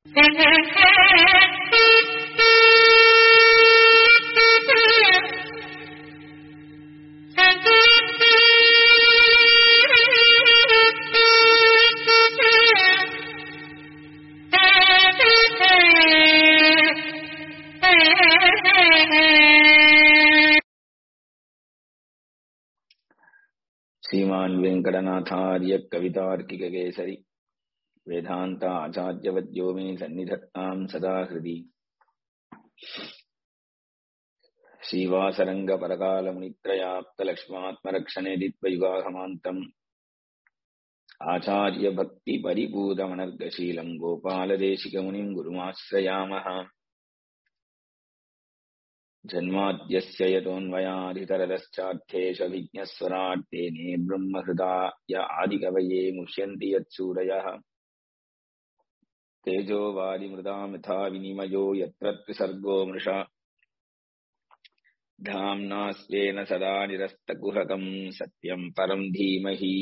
श्रीमान् वेङ्कटनाथार्य कवितार्किककेसरि वेदान्ताचार्यवद्यो मे सन्निधत्ताम् सदा हृदि श्रीवासरङ्गपरकालमुनित्रयाप्तलक्ष्मात्मरक्षणे आचार्यभक्तिपरिपूतमनर्गशीलम् गोपालदेशिकमुनिम् गुरुमाश्रयामः जन्माद्यस्य यतोऽन्वयाधितरदश्चार्थेषभिज्ञस्वराट् तेने ब्रह्महृदा य आदिकवये मुह्यन्ति यत्सूरयः तेजो वारिमृदाम् यथा विनिमयो यत्र त्रिसर्गो मृषा धाम्ना स्वेन सदा निरस्तकुहकम् सत्यम् परम् धीमहि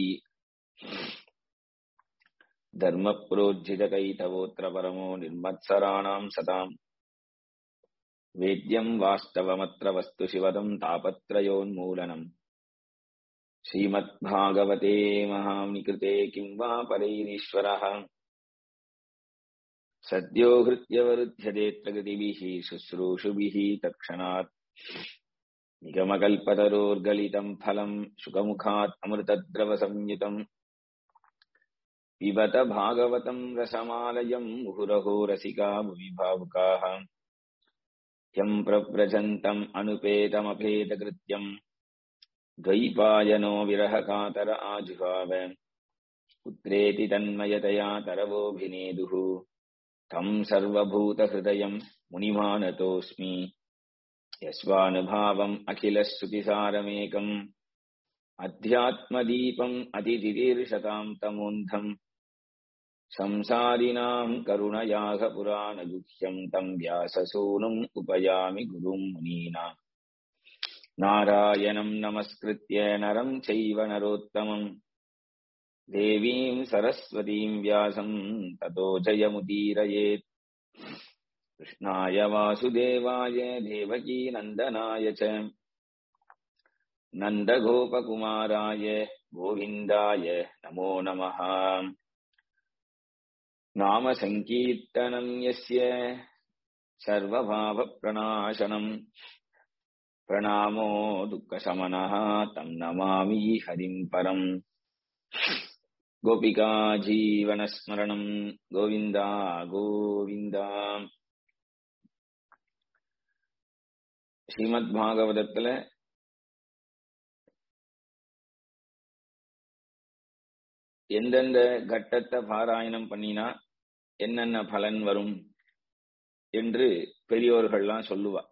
धर्मप्रोज्झितकैतवोऽत्र परमो निर्मत्सराणाम् सताम् वेद्यम् वास्तवमत्र वस्तु शिवदम् तापत्रयोन्मूलनम् श्रीमद्भागवते महाम्निकृते किम् वा परैरीश्वरः सद्यो हृत्यवरुध्यदेऽत्र गतिभिः शुश्रूषुभिः तत्क्षणात् निगमकल्पतरोर्गलितम् फलम् शुकमुखात् अमृतद्रवसंयुतम् पिबत भागवतम् रसमालयम् मुहुरहो रसिका भुवि भावुकाः यम् प्रव्रजन्तम् अनुपेतमपेतकृत्यम् द्वैपायनो विरहकातर आजुहाव पुत्रेति तन्मयतया तरवोऽभिनेदुः तम् सर्वभूतहृदयम् मुनिमानतोऽस्मि यस्वानुभावम् अखिलश्रुतिसारमेकम् अध्यात्मदीपम् अतिथितीर्षताम् तमोन्धम् संसारिणाम् करुणयाघ पुराणगुह्यम् तम् व्याससूनुम् उपयामि गुरुम् मुनीनाम् नारायणम् नमस्कृत्य नरम् चैव नरोत्तमम् देवीम् सरस्वतीम् व्यासम् ततो जयमुदीरयेत् कृष्णाय वासुदेवाय देवकीनन्दनाय च नन्दगोपकुमाराय गोविन्दाय नमो नमः नाम सङ्कीर्तनम् यस्य सर्वभावप्रणाशनम् प्रणामो दुःखशमनः तम् नमामि हरिम् परम् गोपिका जीवनस्मरणम् गोविन्दा गोविन्द ஸ்ரீமத் எந்தெந்த கட்டத்தை பாராயணம் பண்ணினா என்னென்ன பலன் வரும் என்று பெரியோர்கள்லாம் சொல்லுவா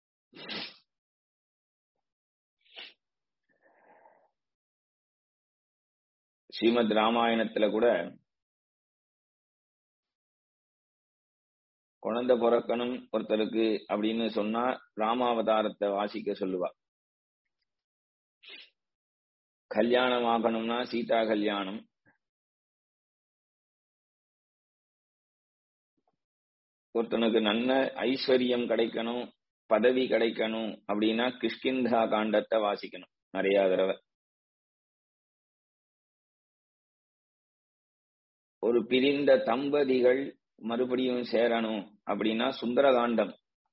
ஸ்ரீமத் ராமாயணத்துல கூட குழந்தை பிறக்கணும் ஒருத்தருக்கு அப்படின்னு சொன்னா ராமாவதாரத்தை வாசிக்க சொல்லுவா கல்யாணம் ஆகணும்னா சீதா கல்யாணம் ஒருத்தனுக்கு நல்ல ஐஸ்வர்யம் கிடைக்கணும் பதவி கிடைக்கணும் அப்படின்னா கிஷ்கிந்தா காண்டத்தை வாசிக்கணும் நிறைய தடவை ஒரு பிரிந்த தம்பதிகள் மறுபடியும் சேரணும் அப்படின்னா சுந்தரகாண்டம்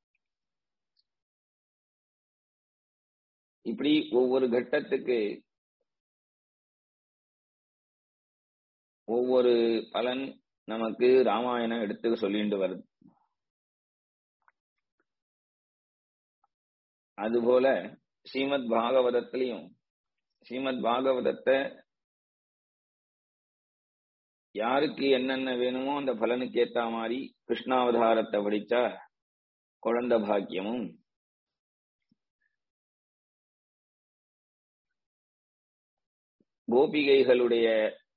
இப்படி ஒவ்வொரு கட்டத்துக்கு ஒவ்வொரு பலன் நமக்கு ராமாயணம் எடுத்து சொல்லிட்டு வருது அதுபோல ஸ்ரீமத் பாகவதத்திலையும் ஸ்ரீமத் பாகவதத்தை யாருக்கு என்னென்ன வேணுமோ அந்த பலனுக்கு ஏத்த மாதிரி கிருஷ்ணாவதாரத்தை படிச்சா குழந்த பாக்கியமும் கோபிகைகளுடைய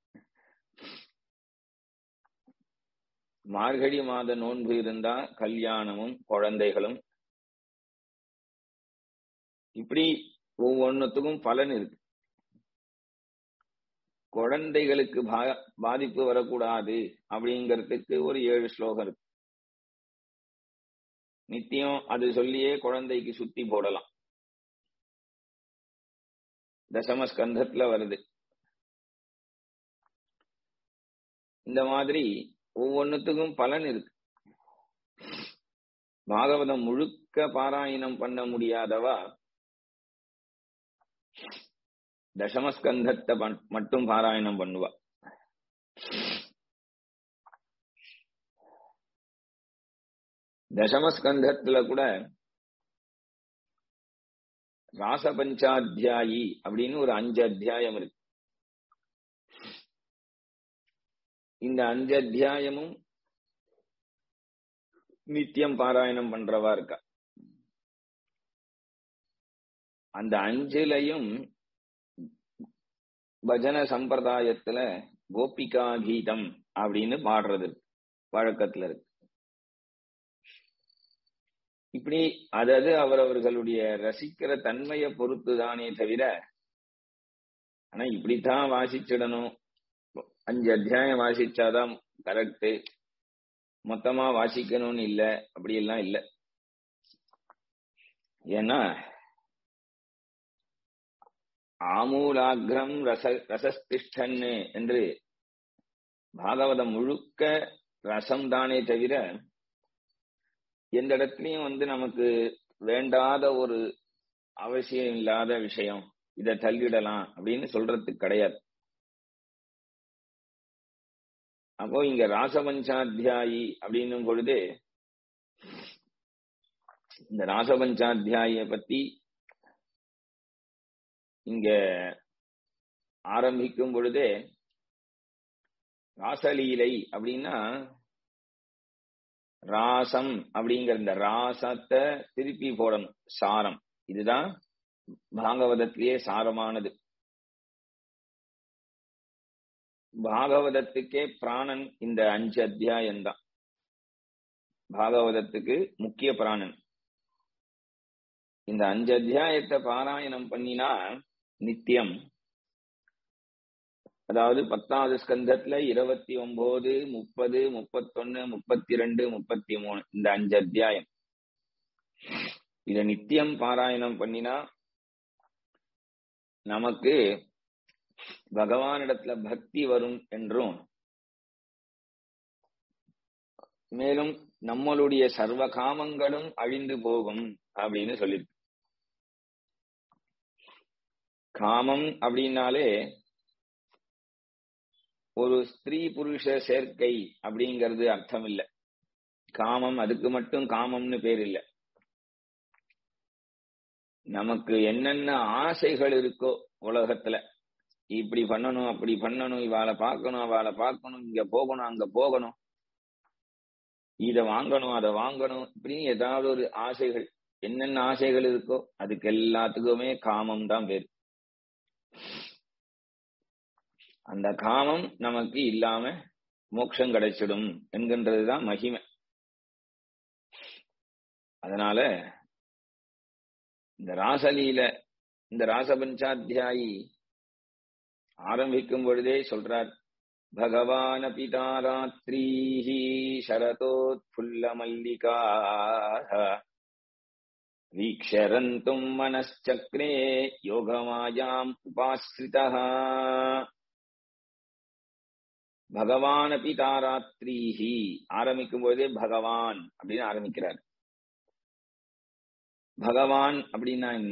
மார்கழி மாத நோன்பு இருந்தா கல்யாணமும் குழந்தைகளும் இப்படி ஒவ்வொன்னுத்துக்கும் பலன் இருக்கு குழந்தைகளுக்கு பாதிப்பு வரக்கூடாது அப்படிங்கிறதுக்கு ஒரு ஏழு ஸ்லோகம் இருக்கு நித்தியம் அது சொல்லியே குழந்தைக்கு சுத்தி போடலாம் தசமஸ்கந்தத்துல வருது இந்த மாதிரி ஒவ்வொன்னுத்துக்கும் பலன் இருக்கு பாகவதம் முழுக்க பாராயணம் பண்ண முடியாதவா தசமஸ்கந்தத்தை மட்டும் பாராயணம் பண்ணுவா தசமஸ்கந்தத்துல கூட ராசபஞ்சாத்தியாயி அப்படின்னு ஒரு அஞ்சு அத்தியாயம் இருக்கு இந்த அஞ்சு அத்தியாயமும் நித்தியம் பாராயணம் பண்றவா இருக்கா அந்த அஞ்சுலையும் பஜன சம்பிரதாயத்துல கோபிகா கீதம் அப்படின்னு பாடுறது வழக்கத்துல இருக்கு இப்படி அதாவது அவரவர்களுடைய ரசிக்கிற தன்மையை பொறுத்து தானே தவிர ஆனா இப்படித்தான் வாசிச்சிடணும் அஞ்சு அத்தியாயம் வாசிச்சாதான் கரெக்ட் மொத்தமா வாசிக்கணும்னு இல்ல அப்படி எல்லாம் இல்ல ஏன்னா ஆமூலாகிரம் ரச ரசஸ்திஷ்டன்னு என்று பாகவதம் முழுக்க ரசம் தானே தவிர எந்த இடத்துலயும் வந்து நமக்கு வேண்டாத ஒரு அவசியம் இல்லாத விஷயம் இதை தள்ளிடலாம் அப்படின்னு சொல்றதுக்கு கிடையாது அப்போ இங்க ராசபஞ்சாத்தியாயி அப்படின்னும் பொழுது இந்த ராசபஞ்சாத்தியாய பத்தி இங்க ஆரம்பிக்கும் பொழுதே ராசலீலை அப்படின்னா ராசம் அப்படிங்கிற இந்த ராசத்தை திருப்பி போடணும் சாரம் இதுதான் பாகவதத்திலேயே சாரமானது பாகவதத்துக்கே பிராணன் இந்த அஞ்சு அத்தியாயம் தான் பாகவதத்துக்கு முக்கிய பிராணன் இந்த அஞ்சு அத்தியாயத்தை பாராயணம் பண்ணினா நித்தியம் அதாவது பத்தாவது ஸ்கந்தத்துல இருபத்தி ஒன்பது முப்பது முப்பத்தொன்னு முப்பத்தி ரெண்டு முப்பத்தி மூணு இந்த அஞ்சு அத்தியாயம் இத நித்தியம் பாராயணம் பண்ணினா நமக்கு பகவானிடத்துல பக்தி வரும் என்றும் மேலும் நம்மளுடைய சர்வ காமங்களும் அழிந்து போகும் அப்படின்னு சொல்லிருக்கு காமம் அப்படின்னாலே ஒரு ஸ்திரீ புருஷ சேர்க்கை அப்படிங்கிறது அர்த்தம் இல்ல காமம் அதுக்கு மட்டும் காமம்னு பேர் இல்ல நமக்கு என்னென்ன ஆசைகள் இருக்கோ உலகத்துல இப்படி பண்ணணும் அப்படி பண்ணணும் இவாளை பார்க்கணும் அவளை பார்க்கணும் இங்க போகணும் அங்க போகணும் இத வாங்கணும் அதை வாங்கணும் இப்படி ஏதாவது ஒரு ஆசைகள் என்னென்ன ஆசைகள் இருக்கோ அதுக்கு எல்லாத்துக்குமே காமம் தான் பேர் அந்த காமம் நமக்கு இல்லாம மோட்சம் கிடைச்சிடும் என்கின்றதுதான் மகிமை அதனால இந்த ராசலீல இந்த ராசபஞ்சாத்தியாயி ஆரம்பிக்கும் பொழுதே சொல்றார் பகவான பிதாராத்ரீஹி சரதோத்புல்ல மல்லிகா வீக்ஷரந்தும் மனச்சக்ரே யோகமாயாம் உபாஸ்ரிதா பகவான் பிதாராத்ரீஹி ஆரம்பிக்கும் பொழுதே பகவான் அப்படின்னு ஆரம்பிக்கிறார் பகவான் அப்படின்னா என்ன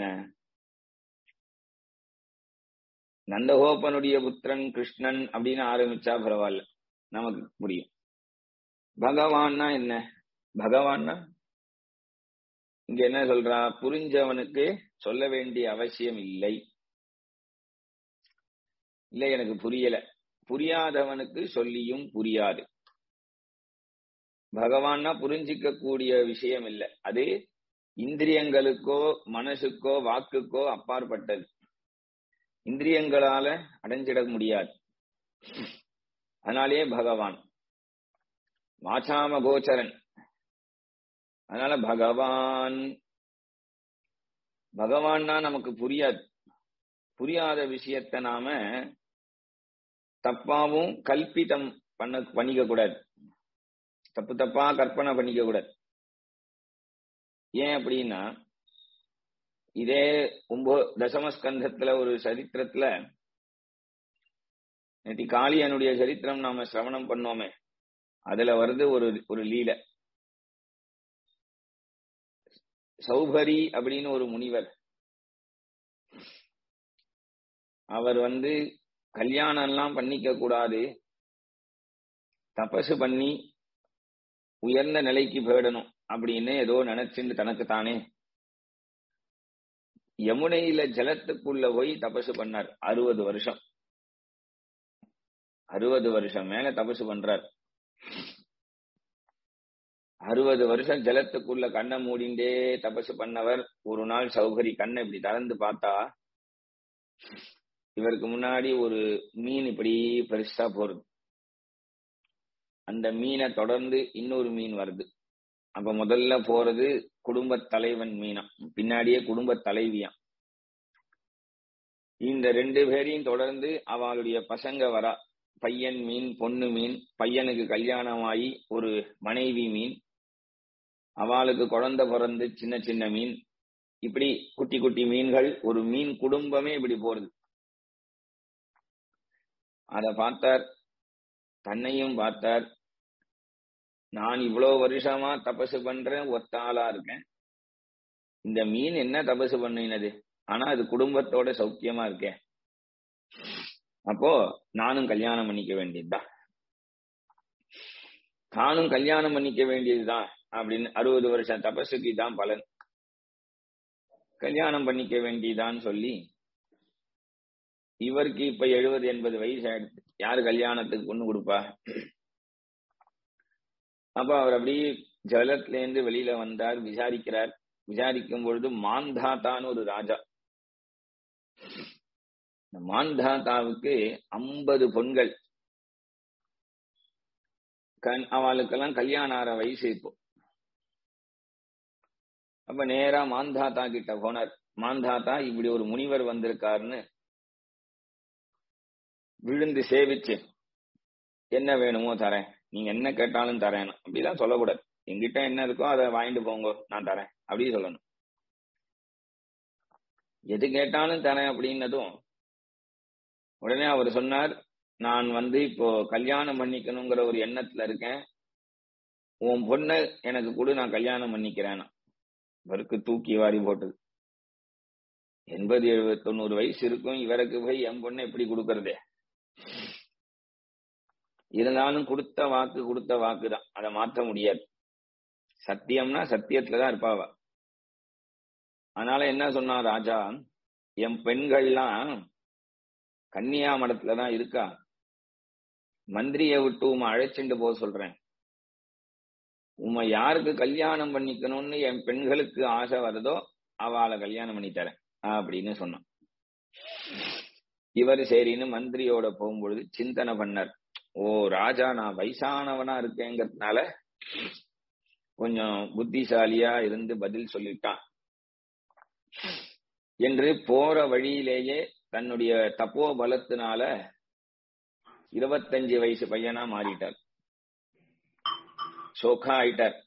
நந்தகோபனுடைய புத்திரன் கிருஷ்ணன் அப்படின்னு ஆரம்பிச்சா பரவாயில்ல நமக்கு புரியும் பகவான்னா என்ன பகவான்னா இங்க என்ன சொல்றா புரிஞ்சவனுக்கு சொல்ல வேண்டிய அவசியம் இல்லை இல்லை எனக்கு புரியல புரியாதவனுக்கு சொல்லியும் புரியாது பகவான்னா புரிஞ்சிக்க கூடிய விஷயம் இல்லை அது இந்திரியங்களுக்கோ மனசுக்கோ வாக்குக்கோ அப்பாற்பட்டது இந்திரியங்களால அடைஞ்சிட முடியாது அதனாலேயே பகவான் வாசாம கோச்சரன் அதனால பகவான் பகவான்னா நமக்கு புரியாது புரியாத விஷயத்த நாம தப்பாவும் கல்பிதம் பண்ண பண்ணிக்க கூடாது தப்பு தப்பா கற்பனை பண்ணிக்க கூடாது ஏன் அப்படின்னா இதே ஒன்போ தசமஸ்கந்தத்துல ஒரு சரித்திரத்துல நேற்று காளியனுடைய சரித்திரம் நாம சிரவணம் பண்ணோமே அதுல வருது ஒரு ஒரு லீல சௌபரி அப்படின்னு ஒரு முனிவர் அவர் வந்து கல்யாணம் எல்லாம் பண்ணிக்க கூடாது தபசு பண்ணி உயர்ந்த நிலைக்கு போயிடணும் அப்படின்னு ஏதோ நினைச்சுட்டு தனக்கு தானே யமுனையில ஜலத்துக்குள்ள போய் தபசு பண்ணார் அறுபது வருஷம் அறுபது வருஷம் மேல தபசு பண்றார் அறுபது வருஷம் ஜலத்துக்குள்ள கண்ணை மூடிண்டே தபசு பண்ணவர் ஒரு நாள் சௌகரி கண்ணை இப்படி திறந்து பார்த்தா இவருக்கு முன்னாடி ஒரு மீன் இப்படி பெருசா போறது அந்த மீனை தொடர்ந்து இன்னொரு மீன் வருது அப்ப முதல்ல போறது குடும்ப தலைவன் மீனா பின்னாடியே குடும்ப தலைவியாம் இந்த ரெண்டு பேரையும் தொடர்ந்து அவளுடைய பசங்க வரா பையன் மீன் பொண்ணு மீன் பையனுக்கு கல்யாணம் ஆகி ஒரு மனைவி மீன் அவளுக்கு குழந்தை பிறந்து சின்ன சின்ன மீன் இப்படி குட்டி குட்டி மீன்கள் ஒரு மீன் குடும்பமே இப்படி போறது அத பார்த்தார் தன்னையும் பார்த்தார் நான் இவ்வளவு வருஷமா தபசு பண்றேன் ஒத்த ஆளா இருக்கேன் இந்த மீன் என்ன தபசு பண்ணினது ஆனா அது குடும்பத்தோட சௌக்கியமா இருக்கேன் அப்போ நானும் கல்யாணம் பண்ணிக்க வேண்டியதுதான் தானும் கல்யாணம் பண்ணிக்க வேண்டியதுதான் அப்படின்னு அறுபது வருஷம் தபசுக்கு தான் பலன் கல்யாணம் பண்ணிக்க வேண்டியதான்னு சொல்லி இவருக்கு இப்ப எழுபது எண்பது வயசு ஆயிடுச்சு யாரு கல்யாணத்துக்கு பொண்ணு கொடுப்பா அப்ப அவர் அப்படியே ஜலத்துல இருந்து வெளியில வந்தார் விசாரிக்கிறார் விசாரிக்கும் பொழுது மாந்தாத்தான்னு ஒரு ராஜா இந்த மாந்தாத்தாவுக்கு ஐம்பது பொண்கள் கண் அவளுக்கெல்லாம் கல்யாணம் ஆற வயசு இப்போ அப்ப நேரா மாந்தாத்தா கிட்ட போனார் மாந்தாத்தா இப்படி ஒரு முனிவர் வந்திருக்காருன்னு விழுந்து சேவிச்சு என்ன வேணுமோ தரேன் நீங்க என்ன கேட்டாலும் தரேன் அப்படிலாம் சொல்லக்கூடாது எங்கிட்ட என்ன இருக்கோ அதை வாங்கிட்டு போங்க நான் தரேன் அப்படி சொல்லணும் எது கேட்டாலும் தரேன் அப்படின்னதும் உடனே அவர் சொன்னார் நான் வந்து இப்போ கல்யாணம் பண்ணிக்கணுங்கிற ஒரு எண்ணத்துல இருக்கேன் உன் பொண்ணை எனக்கு கொடு நான் கல்யாணம் பண்ணிக்கிறேன் இவருக்கு தூக்கி வாரி போட்டது எண்பது எழுபது தொண்ணூறு வயசு இருக்கும் இவருக்கு போய் என் பொண்ணை எப்படி கொடுக்கறதே இருந்தாலும் கொடுத்த வாக்கு கொடுத்த வாக்கு தான் அதை மாற்ற முடியாது சத்தியம்னா சத்தியத்துலதான் இருப்பாவ அதனால என்ன சொன்னா ராஜா என் பெண்கள்லாம் கன்னியா மடத்துலதான் இருக்கா மந்திரிய விட்டு உமை அழைச்சிட்டு போக சொல்றேன் உமை யாருக்கு கல்யாணம் பண்ணிக்கணும்னு என் பெண்களுக்கு ஆசை வருதோ அவளை கல்யாணம் பண்ணி தரேன் அப்படின்னு சொன்னான் இவர் சரின்னு மந்திரியோட போகும்பொழுது சிந்தனை பண்ணார் ஓ ராஜா நான் வயசானவனா இருக்கேங்கிறதுனால கொஞ்சம் புத்திசாலியா இருந்து பதில் சொல்லிட்டான் என்று போற வழியிலேயே தன்னுடைய தப்போ பலத்தினால இருபத்தஞ்சு வயசு பையனா மாறிட்டார் சோகா ஆயிட்டார்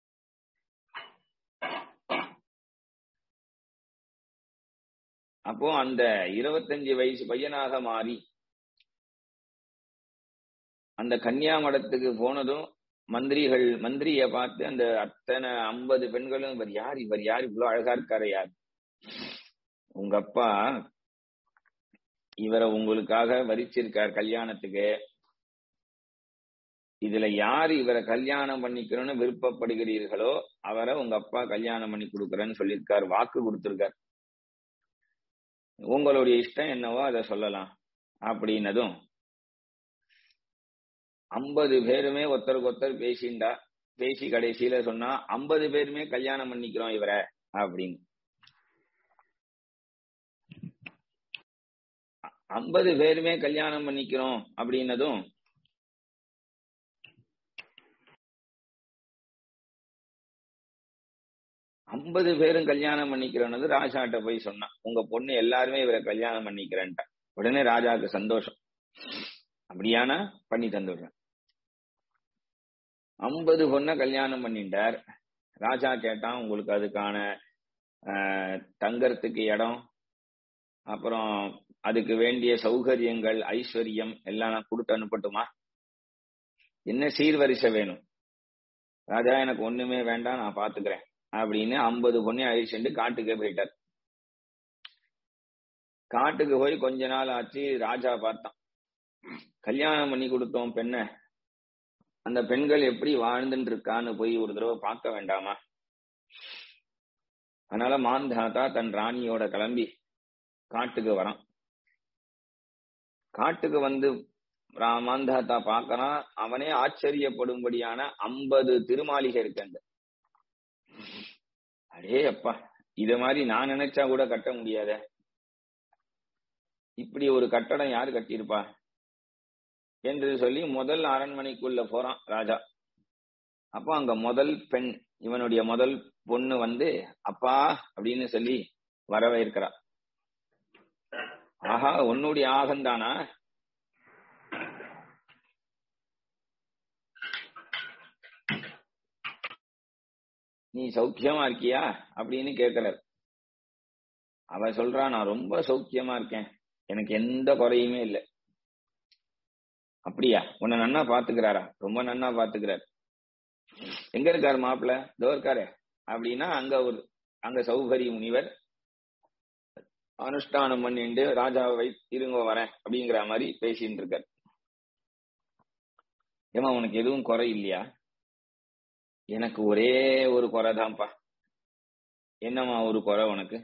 அப்போ அந்த இருபத்தஞ்சு வயசு பையனாக மாறி அந்த கன்னியா மடத்துக்கு போனதும் மந்திரிகள் மந்திரிய பார்த்து அந்த அத்தனை ஐம்பது பெண்களும் இவர் யார் இவர் யார் இவ்வளவு அழகா இருக்காரு யார் உங்க அப்பா இவரை உங்களுக்காக வரிச்சிருக்கார் கல்யாணத்துக்கு இதுல யார் இவரை கல்யாணம் பண்ணிக்கணும்னு விருப்பப்படுகிறீர்களோ அவரை உங்க அப்பா கல்யாணம் பண்ணி கொடுக்கறேன்னு சொல்லியிருக்கார் வாக்கு கொடுத்திருக்கார் உங்களுடைய இஷ்டம் என்னவோ அதை சொல்லலாம் அப்படின்னதும் ஐம்பது பேருமே ஒருத்தருக்கு ஒருத்தர் பேசிண்டா பேசி கடைசியில சொன்னா ஐம்பது பேருமே கல்யாணம் பண்ணிக்கிறோம் இவரை அப்படின்னு ஐம்பது பேருமே கல்யாணம் பண்ணிக்கிறோம் அப்படின்னதும் ஐம்பது பேரும் கல்யாணம் பண்ணிக்கிறோன்னு ராஜாட்ட போய் சொன்னான் உங்க பொண்ணு எல்லாருமே இவரை கல்யாணம் பண்ணிக்கிறேன்ட்டா உடனே ராஜாவுக்கு சந்தோஷம் அப்படியானா பண்ணி தந்துடுறேன் ஐம்பது பொண்ண கல்யாணம் பண்ணிட்டார் ராஜா கேட்டான் உங்களுக்கு அதுக்கான ஆஹ், தங்கறதுக்கு இடம் அப்புறம் அதுக்கு வேண்டிய சௌகரியங்கள் ஐஸ்வர்யம் எல்லாம் நான் கொடுத்து அனுப்பட்டுமா என்ன சீர்வரிசை வேணும் ராஜா எனக்கு ஒண்ணுமே வேண்டாம் நான் பாத்துக்கிறேன் அப்படின்னு ஐம்பது பொண்ணை அழிச்சுட்டு காட்டுக்கே போயிட்டார் காட்டுக்கு போய் கொஞ்ச நாள் ஆச்சு ராஜா பார்த்தான் கல்யாணம் பண்ணி கொடுத்தோம் பெண்ண அந்த பெண்கள் எப்படி வாழ்ந்துட்டு இருக்கான்னு போய் ஒரு தடவை பார்க்க வேண்டாமா அதனால மாந்தாத்தா தன் ராணியோட கிளம்பி காட்டுக்கு வரான் காட்டுக்கு வந்து ரா- மாந்தாத்தா பார்க்கறான் அவனே ஆச்சரியப்படும்படியான ஐம்பது திருமாளிகை இருக்கு அங்க அடே அப்பா இத மாதிரி நான் நினைச்சா கூட கட்ட முடியாதே இப்படி ஒரு கட்டடம் யாரு கட்டியிருப்பா என்று சொல்லி முதல் அரண்மனைக்குள்ள போறான் ராஜா அப்போ அங்க முதல் பெண் இவனுடைய முதல் பொண்ணு வந்து அப்பா அப்படின்னு சொல்லி வரவேற்கிறா ஆஹா உன்னுடைய ஆகந்தானா நீ சௌக்கியமா இருக்கியா அப்படின்னு கேட்கிறார் அவ சொல்றா நான் ரொம்ப சௌக்கியமா இருக்கேன் எனக்கு எந்த குறையுமே இல்லை அப்படியா உன்னை நன்னா பாத்துக்கிறாரா ரொம்ப நன்னா பாத்துக்கிறார் எங்க இருக்காரு மாப்பிள்ள இதோ இருக்காரு அப்படின்னா அங்க ஒரு அங்க சௌகரி முனிவர் அனுஷ்டானம் பண்ணிட்டு ராஜாவை வை இருங்க வரேன் அப்படிங்கிற மாதிரி பேசிட்டு இருக்கார் ஏமா உனக்கு எதுவும் குறை இல்லையா எனக்கு ஒரே ஒரு குறைதான்ப்பா என்னம்மா ஒரு குறை உனக்கு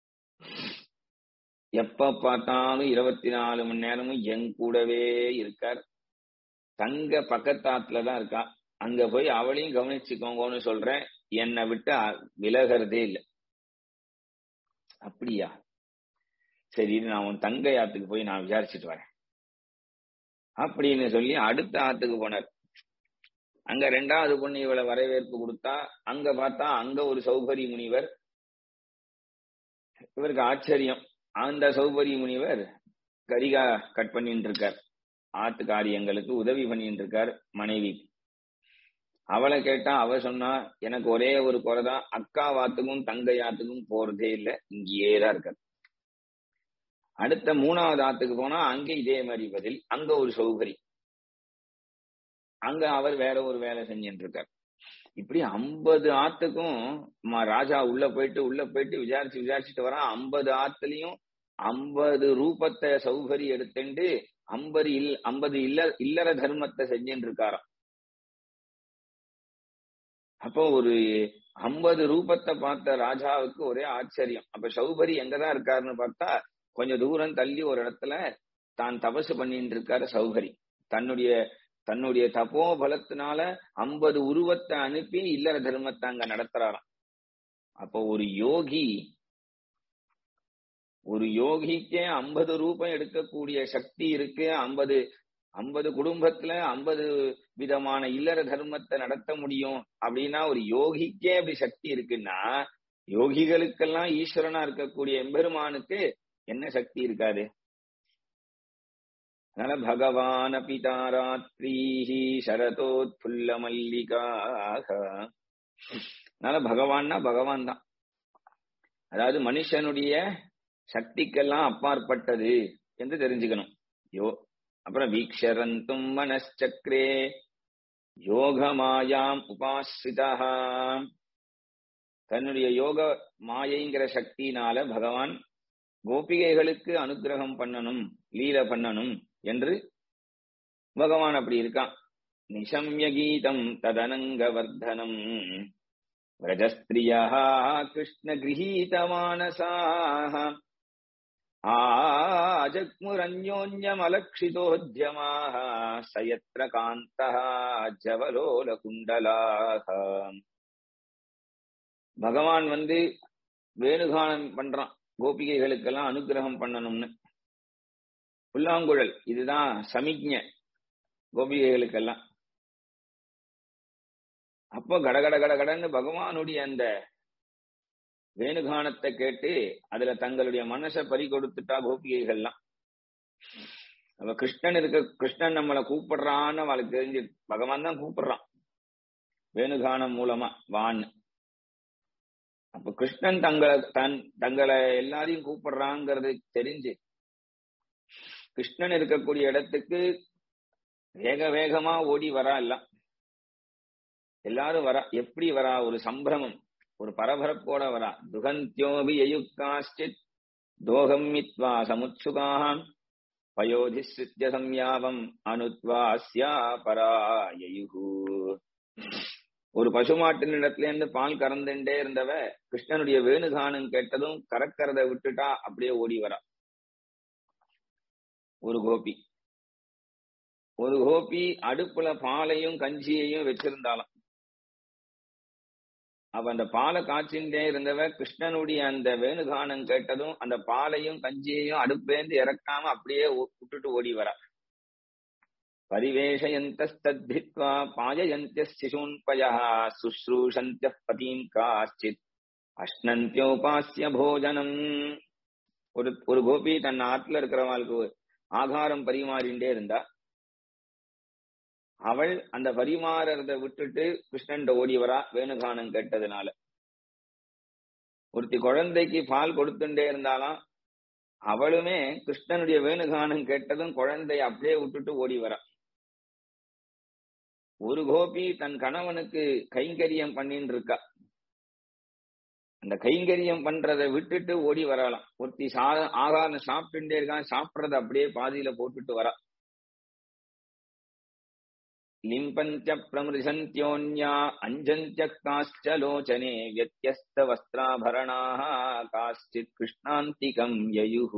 எப்ப பார்த்தாலும் இருபத்தி நாலு மணி நேரமும் என் கூடவே இருக்கார் தங்க பக்கத்தாத்துல தான் இருக்கா அங்க போய் அவளையும் கவனிச்சுக்கோங்கன்னு சொல்றேன் என்னை விட்டு அ- விலகறதே இல்லை அப்படியா சரி இரு, நான் உன் தங்கை ஆத்துக்கு போய் நான் விசாரிச்சுட்டு வரேன் அப்படின்னு சொல்லி அடுத்த ஆத்துக்கு போனார் அங்க ரெண்டாவது பொண்ணு இவளை வரவேற்பு கொடுத்தா அங்க பார்த்தா அங்க ஒரு சௌகரி முனிவர் இவருக்கு ஆச்சரியம் அந்த சௌகரி முனிவர் கரிகா கட் பண்ணிட்டு இருக்கார் ஆத்து காரியங்களுக்கு உதவி பண்ணிட்டு இருக்கார் மனைவி அவளை கேட்டா அவ சொன்னா எனக்கு ஒரே ஒரு குறைதான் அக்கா வாத்துக்கும் தங்கை ஆத்துக்கும் போறதே இல்ல இங்கேயே தான் இருக்கார் அடுத்த மூணாவது ஆத்துக்கு போனா அங்க இதே மாதிரி பதில் அங்க ஒரு சௌகரி அங்க அவர் வேற ஒரு வேலை செஞ்சுட்டு இருக்கார் இப்படி ஐம்பது ஆத்துக்கும் ம- ராஜா உள்ள போயிட்டு உள்ள போயிட்டு விசாரிச்சு விசாரிச்சுட்டு வரான் ஐம்பது ஆத்துலயும் ஐம்பது ரூபத்தை சௌகரி எடுத்துண்டு ஐம்பது இல் ஐம்பது இல்ல இல்லற தர்மத்தை செஞ்சுட்டு இருக்காராம் அப்போ ஒரு ஐம்பது ரூபத்தை பார்த்த ராஜாவுக்கு ஒரே ஆச்சரியம் அப்ப சௌபரி எங்கதான் இருக்காருன்னு பார்த்தா கொஞ்சம் தூரம் தள்ளி ஒரு இடத்துல தான் தபசு பண்ணிட்டு இருக்காரு சௌகரி தன்னுடைய தன்னுடைய தபோ பலத்தினால ஐம்பது உருவத்தை அனுப்பி இல்லற தர்மத்தை அங்க நடத்துறாராம் அப்போ ஒரு யோகி ஒரு யோகிக்கே ஐம்பது ரூபம் எடுக்கக்கூடிய சக்தி இருக்கு ஐம்பது ஐம்பது குடும்பத்துல ஐம்பது விதமான இல்லற தர்மத்தை நடத்த முடியும் அப்படின்னா ஒரு யோகிக்கே அப்படி சக்தி இருக்குன்னா யோகிகளுக்கெல்லாம் ஈஸ்வரனா இருக்கக்கூடிய எம்பெருமானுக்கு என்ன சக்தி இருக்காது அதனால பகவான் பிதாராத்ரீஹி சரதோத்புல்ல மல்லிகாக அதனால பகவான்னா பகவான் தான் அதாவது மனுஷனுடைய சக்திக்கெல்லாம் அப்பாற்பட்டது என்று தெரிஞ்சுக்கணும் யோ அப்புறம் வீக்ஷரந்தும் மனச்சக்ரே யோகமாயாம் உபாசிதா தன்னுடைய யோக மாயைங்கிற சக்தியினால பகவான் கோபிகைகளுக்கு அனுகிரகம் பண்ணணும் லீல பண்ணணும் என்று பகவான் அப்படி இருக்கான் நிசம்ய கீதம் ததனங்க வர்தனம் விரஜஸ்திரியா கிருஷ்ண கிரகீதமானசாக ஆஜக்முரன்யோன்யமலக்ஷிதோத்யமாக சயத்ர காந்தः ஜவலோலகுண்டலாக பகவான் வந்து வேணுகானம் பண்றான் கோபிகைகளுக்கெல்லாம் அனுகிரகம் பண்ணணும்னு புல்லாங்குழல் இதுதான் சமிக்ஞ கோபிகைகளுக்கெல்லாம் அப்போ கடகட கடகடன்னு பகவானுடைய அந்த வேணுகானத்தை கேட்டு அதுல தங்களுடைய மனசை பறி கொடுத்துட்டா கோபிகைகள்லாம் அவ கிருஷ்ணன் இருக்க கிருஷ்ணன் நம்மளை கூப்பிடுறான்னு அவளுக்கு தெரிஞ்சு பகவான் தான் கூப்பிடுறான் வேணுகானம் மூலமா வான்னு அப்ப கிருஷ்ணன் தங்களை தன் தங்களை எல்லாரையும் கூப்பிடுறாங்கிறது தெரிஞ்சு கிருஷ்ணன் இருக்கக்கூடிய இடத்துக்கு வேக வேகமா ஓடி வரா எல்லாம் எல்லாரும் வரா எப்படி வரா ஒரு சம்பிரமம் ஒரு பரபரப்போட வரா துகந்தியோபி யயுக்தாச்சித் தோகம் மித்வா சமுத்சுகான் பயோதிஸ்ருத்ய சம்யாவம் அனுத்வாஸ்யா பராயயுகு ஒரு பசுமாட்டின் இடத்துல இருந்து பால் கறந்துட்டே இருந்தவ கிருஷ்ணனுடைய வேணுகானம் கேட்டதும் கறக்கிறத விட்டுட்டா அப்படியே ஓடி வரா ஒரு கோபி ஒரு கோபி அடுப்புல பாலையும் கஞ்சியையும் வச்சிருந்தாலாம் அவ அந்த பாலை காய்ச்சிண்டே இருந்தவ கிருஷ்ணனுடைய அந்த வேணுகானம் கேட்டதும் அந்த பாலையும் கஞ்சியையும் அடுப்பேந்து இறக்காம அப்படியே விட்டுட்டு ஓடி வரா பரிவேஷயந்தஸ்தத்பித்வா பாயயந்திய சிசூன்பய சுশ্ரூஷந்திய பதீம் காச்சித் அஷ்ணந்தியோபாசிய போஜனம் ஒரு ஒரு கோபி தன் ஆத்துல இருக்கிறவாளுக்கு ஆகாரம் பரிமாறிண்டே இருந்தா அவள் அந்த பரிமாறத விட்டுட்டு கிருஷ்ணன் ஓடி வரா வேணுகானம் கேட்டதுனால ஒருத்தி குழந்தைக்கு பால் கொடுத்துட்டே இருந்தாலாம் அவளுமே கிருஷ்ணனுடைய வேணுகானம் கேட்டதும் குழந்தைய அப்படியே விட்டுட்டு ஓடி வரா ஒரு கோபி தன் கணவனுக்கு கைங்கரியம் பண்ணின்னு இருக்கா அந்த கைங்கரியம் பண்றதை விட்டுட்டு ஓடி வரலாம் ஒருத்தி சா ஆகாரம் சாப்பிட்டுட்டே இருக்கான் சாப்பிட்றத அப்படியே பாதியில போட்டுட்டு வரா லிம்பஞ்ச பிரமிருசந்தியோன்யா அஞ்சந்திய காஷ்ட லோச்சனே வியத்தியஸ்த வஸ்திராபரணாக காஷ்டித் கிருஷ்ணாந்திகம் யயுகு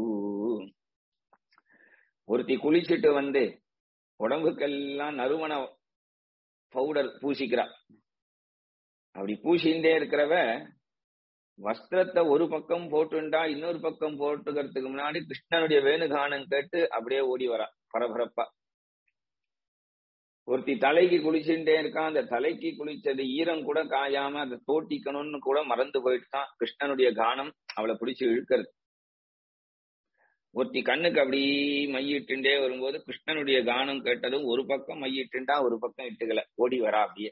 ஒருத்தி குளிச்சுட்டு வந்து உடம்புக்கெல்லாம் நறுமண பவுடர் பூசிக்கிறா அப்படி பூசிண்டே இருக்கிறவ வஸ்திரத்தை ஒரு பக்கம் போட்டுண்டா இன்னொரு பக்கம் போட்டுக்கிறதுக்கு முன்னாடி கிருஷ்ணனுடைய வேணுகானம் கேட்டு அப்படியே ஓடி வரா பரபரப்பா ஒருத்தி தலைக்கு குளிச்சுட்டே இருக்கான் அந்த தலைக்கு குளிச்சது ஈரம் கூட காயாம அதை தோட்டிக்கணும்னு கூட மறந்து போயிட்டுதான் கிருஷ்ணனுடைய கானம் அவளை பிடிச்சு இழுக்கிறது ஒருத்தி கண்ணுக்கு அப்படி மையிட்டுண்டே வரும்போது கிருஷ்ணனுடைய கானம் கேட்டதும் ஒரு பக்கம் மையிட்டுண்டா ஒரு பக்கம் இட்டுக்கல ஓடி வரா அப்படியே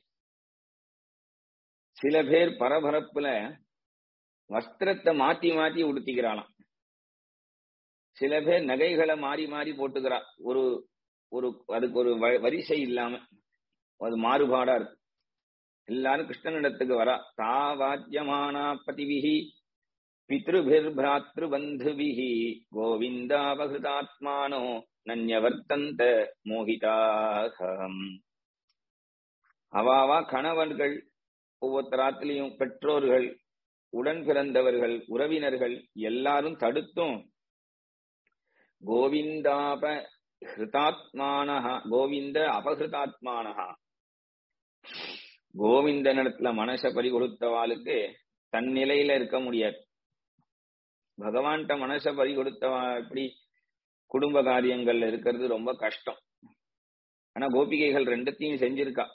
சில பேர் பரபரப்புல வஸ்திரத்தை மாத்தி மாத்தி உடுத்திக்கிறாளாம் சில பேர் நகைகளை மாறி மாறி போட்டுக்கிறா ஒரு ஒரு அதுக்கு ஒரு வரிசை இல்லாம அது மாறுபாடா இருக்கு எல்லாரும் கிருஷ்ணனிடத்துக்கு வரா தாவாத்தியமானா பதிவிகி பித்ருபிர் பிராத்ரு பந்துபிகி கோவிந்தாபகிருதாத்மானோ நன்யவர்த்தந்த மோகிதாகம் அவாவா கணவன்கள் ஒவ்வொருத்தராத்திலையும் பெற்றோர்கள் உடன் பிறந்தவர்கள் உறவினர்கள் எல்லாரும் தடுத்தும் கோவிந்தாப ஹிருதாத்மானஹ கோவிந்த அபகிருதாத்மானஹா கோவிந்தனிடத்துல மனச பறி கொடுத்தவாளுக்கு தன் நிலையில இருக்க முடியாது பகவான்கிட்ட மனச பறி கொடுத்தவா இப்படி குடும்ப காரியங்கள்ல இருக்கிறது ரொம்ப கஷ்டம் ஆனா கோபிகைகள் ரெண்டுத்தையும் செஞ்சிருக்கா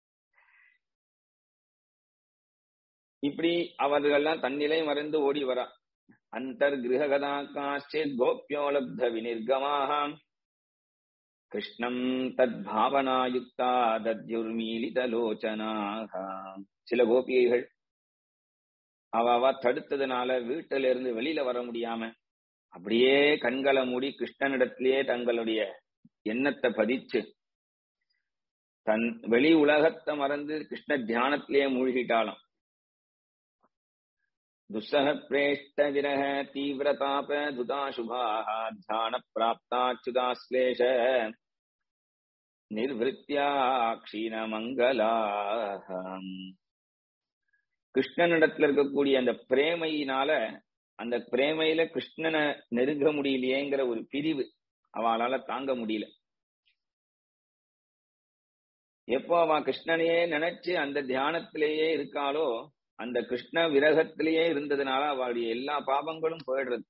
இப்படி அவர்கள்லாம் தன்னிலை மறைந்து ஓடி வரா அந்தர்கிரகதா காச்சித் கோபியோலப்த வினிர்கமாகாம் கிருஷ்ணம் தத் பாவனாயுக்தா தத்யுர்மீலிதலோச்சனாக சில கோபிகைகள் அவ அவ தடுத்ததுனால வீட்டில இருந்து வெளியில வர முடியாம அப்படியே கண்களை மூடி கிருஷ்ணனிடத்திலேயே தங்களுடைய எண்ணத்தை பதிச்சு தன் வெளி உலகத்தை மறந்து கிருஷ்ண தியானத்திலேயே மூழ்கிட்டாலும் दुस्सह प्रेष्ट विरह तीव्रताप दुदाशुभाः ध्यान प्राप्ताच्युताश्लेष நிர்வத்தியா க்ஷீணமங்கலாக கிருஷ்ணனிடத்துல இருக்கக்கூடிய அந்த பிரேமையினால அந்த பிரேமையில கிருஷ்ணனை நெருங்க முடியலையேங்கிற ஒரு பிரிவு அவளால தாங்க முடியல எப்போ அவ கிருஷ்ணனையே நினைச்சு அந்த தியானத்திலேயே இருக்காளோ அந்த கிருஷ்ண விரகத்திலேயே இருந்ததுனால அவளுடைய எல்லா பாபங்களும் போயிடுறது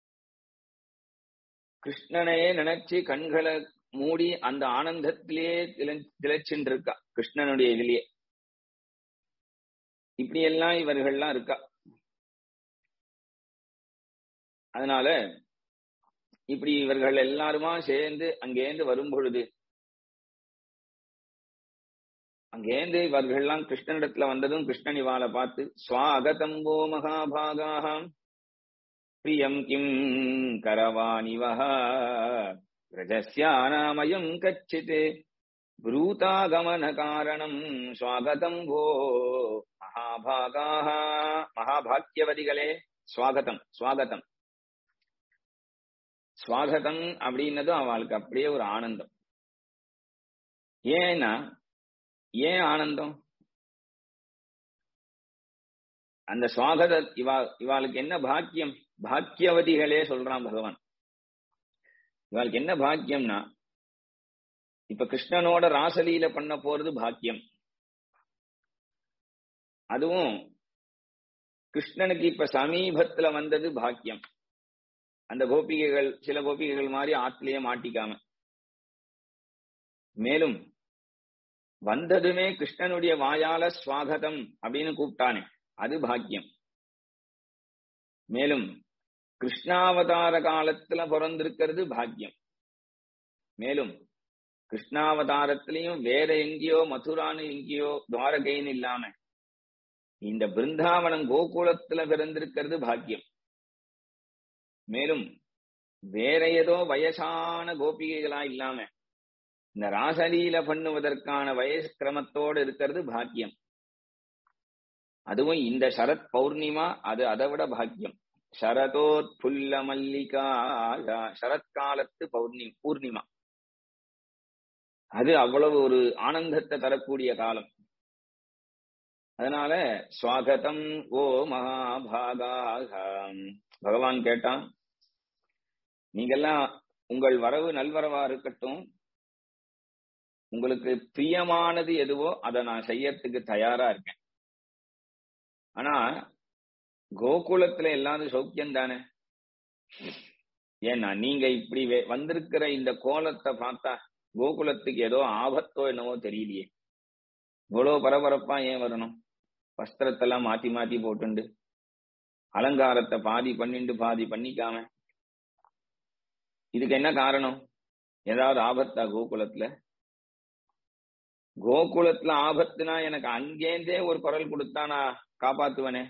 கிருஷ்ணனையே நினைச்சு கண்களை மூடி அந்த ஆனந்தத்திலேயே திளைச்சுட்டு இருக்கா கிருஷ்ணனுடைய இதுலயே இப்படி எல்லாம் இவர்கள்லாம் இருக்கா அதனால இப்படி இவர்கள் எல்லாருமா சேர்ந்து அங்கேருந்து வரும் பொழுது அங்கேந்து இவர்கள்லாம் கிருஷ்ணனிடத்துல வந்ததும் கிருஷ்ணன் இவாளை பார்த்து ஸ்வாகதம் ஓ மகாபாகாக பிரியம் கிம் கரவாணிவஹ பிரஜஸ்யானாமயம் கச்சித் ப்ரூதாகமன காரணம் ஸ்வாகதம் ஓ மகாபாகாக மகாபாக்கியவதிகளே ஸ்வாகதம் ஸ்வாகதம் ஸ்வாகதம் அப்படின்னதும் அவளுக்கு அப்படியே ஒரு ஆனந்தம் ஏன்னா ஏன் ஆனந்தம் அந்த சுவாகத இவா இவாளுக்கு என்ன பாக்கியம் பாக்கியவதிகளே சொல்றான் பகவான் இவாளுக்கு என்ன பாக்கியம்னா இப்ப கிருஷ்ணனோட ராசலீல பண்ண போறது பாக்கியம் அதுவும் கிருஷ்ணனுக்கு இப்ப சமீபத்துல வந்தது பாக்கியம் அந்த கோபிகைகள் சில கோபிகைகள் மாதிரி ஆத்திலேயே மாட்டிக்காம மேலும் வந்ததுமே கிருஷ்ணனுடைய வாயால ஸ்வாகதம் அப்படின்னு கூப்பிட்டானே அது பாக்கியம் மேலும் கிருஷ்ணாவதார காலத்துல பிறந்திருக்கிறது பாக்கியம் மேலும் கிருஷ்ணாவதாரத்திலையும் வேற எங்கேயோ மதுரான்னு எங்கேயோ துவாரகைன்னு இல்லாம இந்த பிருந்தாவனம் கோகுலத்துல பிறந்திருக்கிறது பாக்கியம் மேலும் வேற ஏதோ வயசான கோபிகைகளா இல்லாம இந்த ராசலீல பண்ணுவதற்கான வயசு கிரமத்தோடு இருக்கிறது பாக்கியம் அதுவும் இந்த சரத் பௌர்ணிமா அது அதை விட பாக்கியம் சரதோத் புல்ல மல்லிகா சரத்காலத்து பௌர்ணி பூர்ணிமா அது அவ்வளவு ஒரு ஆனந்தத்தை தரக்கூடிய காலம் அதனால ஸ்வாகதம் ஓ மகாபாகாக பகவான் கேட்டான் நீங்கெல்லாம் உங்கள் வரவு நல்வரவா இருக்கட்டும் உங்களுக்கு பிரியமானது எதுவோ அதை நான் செய்யறதுக்கு தயாரா இருக்கேன் ஆனா கோகுலத்துல எல்லாரும் சௌக்கியம் தானே ஏன்னா நீங்க இப்படி வந்திருக்கிற இந்த கோலத்தை பார்த்தா கோகுலத்துக்கு ஏதோ ஆபத்தோ என்னவோ தெரியலையே இவ்வளவு பரபரப்பா ஏன் வரணும் வஸ்திரத்தெல்லாம் மாத்தி மாத்தி போட்டுண்டு அலங்காரத்தை பாதி பண்ணிண்டு பாதி பண்ணிக்காம இதுக்கு என்ன காரணம் ஏதாவது ஆபத்தா கோகுலத்துல கோகுலத்துல ஆபத்துனா எனக்கு அங்கேந்தே ஒரு குரல் கொடுத்தா நான் காப்பாத்துவனே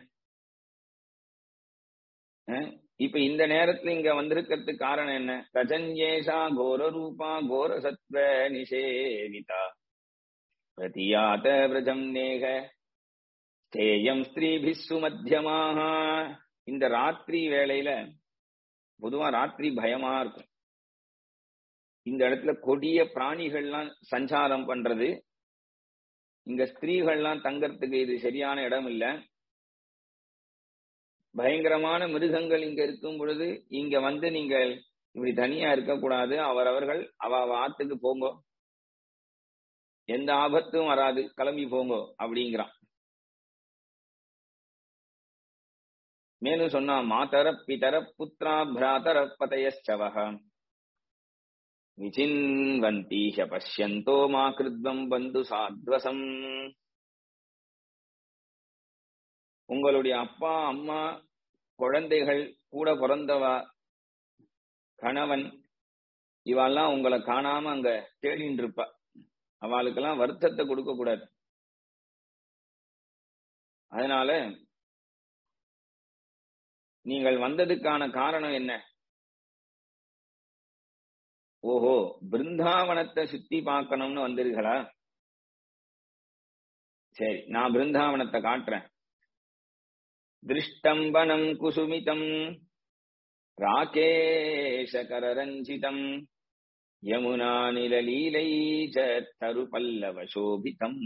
இப்ப இந்த நேரத்துல இங்க வந்திருக்கிறதுக்கு காரணம் என்ன ரஜன்யேஷா கோர ரூபா கோர சத்வ நிஷேவிதா பிரதியாத விரஜம் நேக ஸ்தேயம் ஸ்திரீபிஸ்ஸு மத்தியமாக இந்த ராத்திரி வேளையில பொதுவா ராத்திரி பயமா இருக்கும் இந்த இடத்துல கொடிய பிராணிகள்லாம் சஞ்சாரம் பண்றது இங்க ஸ்திரீகள்லாம் தங்கறதுக்கு இது சரியான இடம் இல்ல பயங்கரமான மிருகங்கள் இங்க இருக்கும் பொழுது இங்க வந்து நீங்கள் இப்படி தனியா இருக்கக்கூடாது அவரவர்கள் அவ ஆத்துக்கு போங்கோ எந்த ஆபத்தும் வராது கிளம்பி போங்கோ அப்படிங்கிறான் மேலும் சொன்னா மாதர பிதர புத்திரா பிராதர பதயச்சவக விசின்வந்தீஹ பஷ்யந்தோ மா கிருத்வம் பந்து சாத்வசம் உங்களுடைய அப்பா அம்மா குழந்தைகள் கூட பிறந்தவா கணவன் இவெல்லாம் உங்களை காணாம அங்க தேடின்னு இருப்பா அவளுக்கெல்லாம் வருத்தத்தை கொடுக்க கூடாது அதனால நீங்கள் வந்ததுக்கான காரணம் என்ன ஓஹோ பிருந்தாவனத்தை சுத்தி பார்க்கணும்னு வந்தீர்களா சரி நான் பிருந்தாவனத்தை காட்டுறேன் திருஷ்டம்பனம் குசுமிதம் ராகேஷகரரஞ்சிதம் யமுனா நிலலீலை தரு பல்லவ சோபிதம்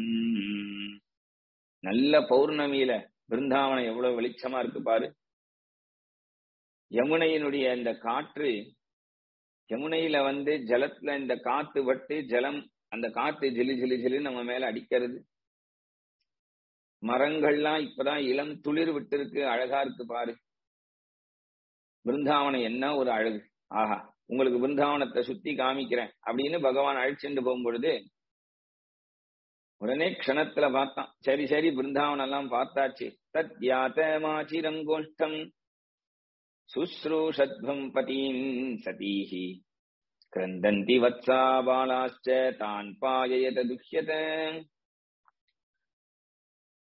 நல்ல பௌர்ணமியில பிருந்தாவனம் எவ்வளவு வெளிச்சமா இருக்கு பாரு யமுனையினுடைய இந்த காற்று யமுனையில வந்து ஜலத்துல இந்த காத்து பட்டு ஜலம் அந்த காத்து ஜிலு ஜிலு ஜிலு நம்ம மேல அடிக்கிறது மரங்கள்லாம் இப்பதான் இளம் துளிர் விட்டு இருக்கு அழகா இருக்கு பாரு பிருந்தாவனம் என்ன ஒரு அழகு ஆஹா உங்களுக்கு பிருந்தாவனத்தை சுத்தி காமிக்கிறேன் அப்படின்னு பகவான் அழிச்சுட்டு போகும்பொழுது உடனே க்ஷணத்துல பார்த்தான் சரி சரி பிருந்தாவனம் எல்லாம் பார்த்தாச்சு தத் யாத்தமாச்சிரங்கோஷ்டம் சுஸ்ரூஷத்வம் பதீம் சதீஹி கிரந்தந்தி வத்சா பாலாச்ச தான் பாயயத துஷ்யத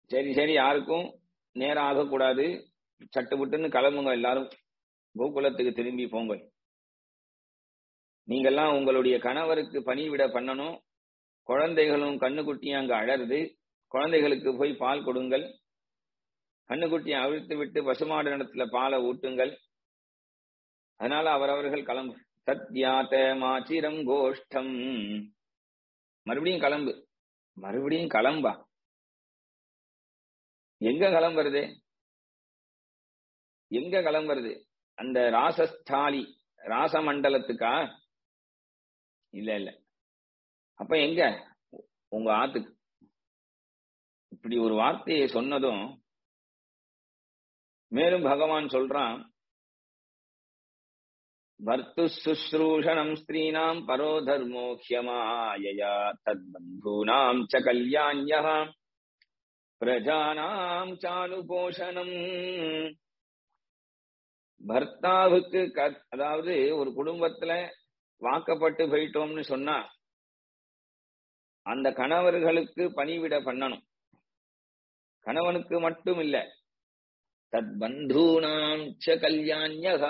சரி சரி யாருக்கும் நேரம் ஆகக்கூடாது சட்டு புட்டுன்னு கிளம்புங்க எல்லாரும் கோகுலத்துக்கு திரும்பி போங்கள் நீங்கெல்லாம் உங்களுடைய கணவருக்கு பணிவிட பண்ணணும் குழந்தைகளும் கண்ணுக்குட்டியும் அங்க அழறுது குழந்தைகளுக்கு போய் பால் கொடுங்கள் கண்ணுக்குட்டியை அவிழ்த்து விட்டு பசுமாடு இடத்துல பாலை ஊட்டுங்கள் அதனால அவரவர்கள் கிளம்பு சத்யாத்த மாச்சிரம் கோஷ்டம் மறுபடியும் கிளம்பு மறுபடியும் கிளம்பா எங்க கிளம்புறது எங்க கிளம்புறது அந்த ராசஸ்தாலி ராசமண்டலத்துக்கா இல்ல இல்ல அப்ப எங்க உங்க ஆத்துக்கு இப்படி ஒரு வார்த்தையை சொன்னதும் மேலும் பகவான் சொல்றான் பர்த்து சுஸ்ரூஷணம் ஸ்திரீனாம் பரோ தர்மோஹ்யமாயயா தத்பந்தூனாம் ச கல்யாண்யா பிரஜானாம் சானுபோஷணம் பர்த்தாவுக்கு க- அதாவது ஒரு குடும்பத்துல வாக்கப்பட்டு போயிட்டோம்னு சொன்னா அந்த கணவர்களுக்கு பணிவிட பண்ணணும் கணவனுக்கு மட்டும் இல்ல தத் பந்தூனாம் ச கல்யாண்யகா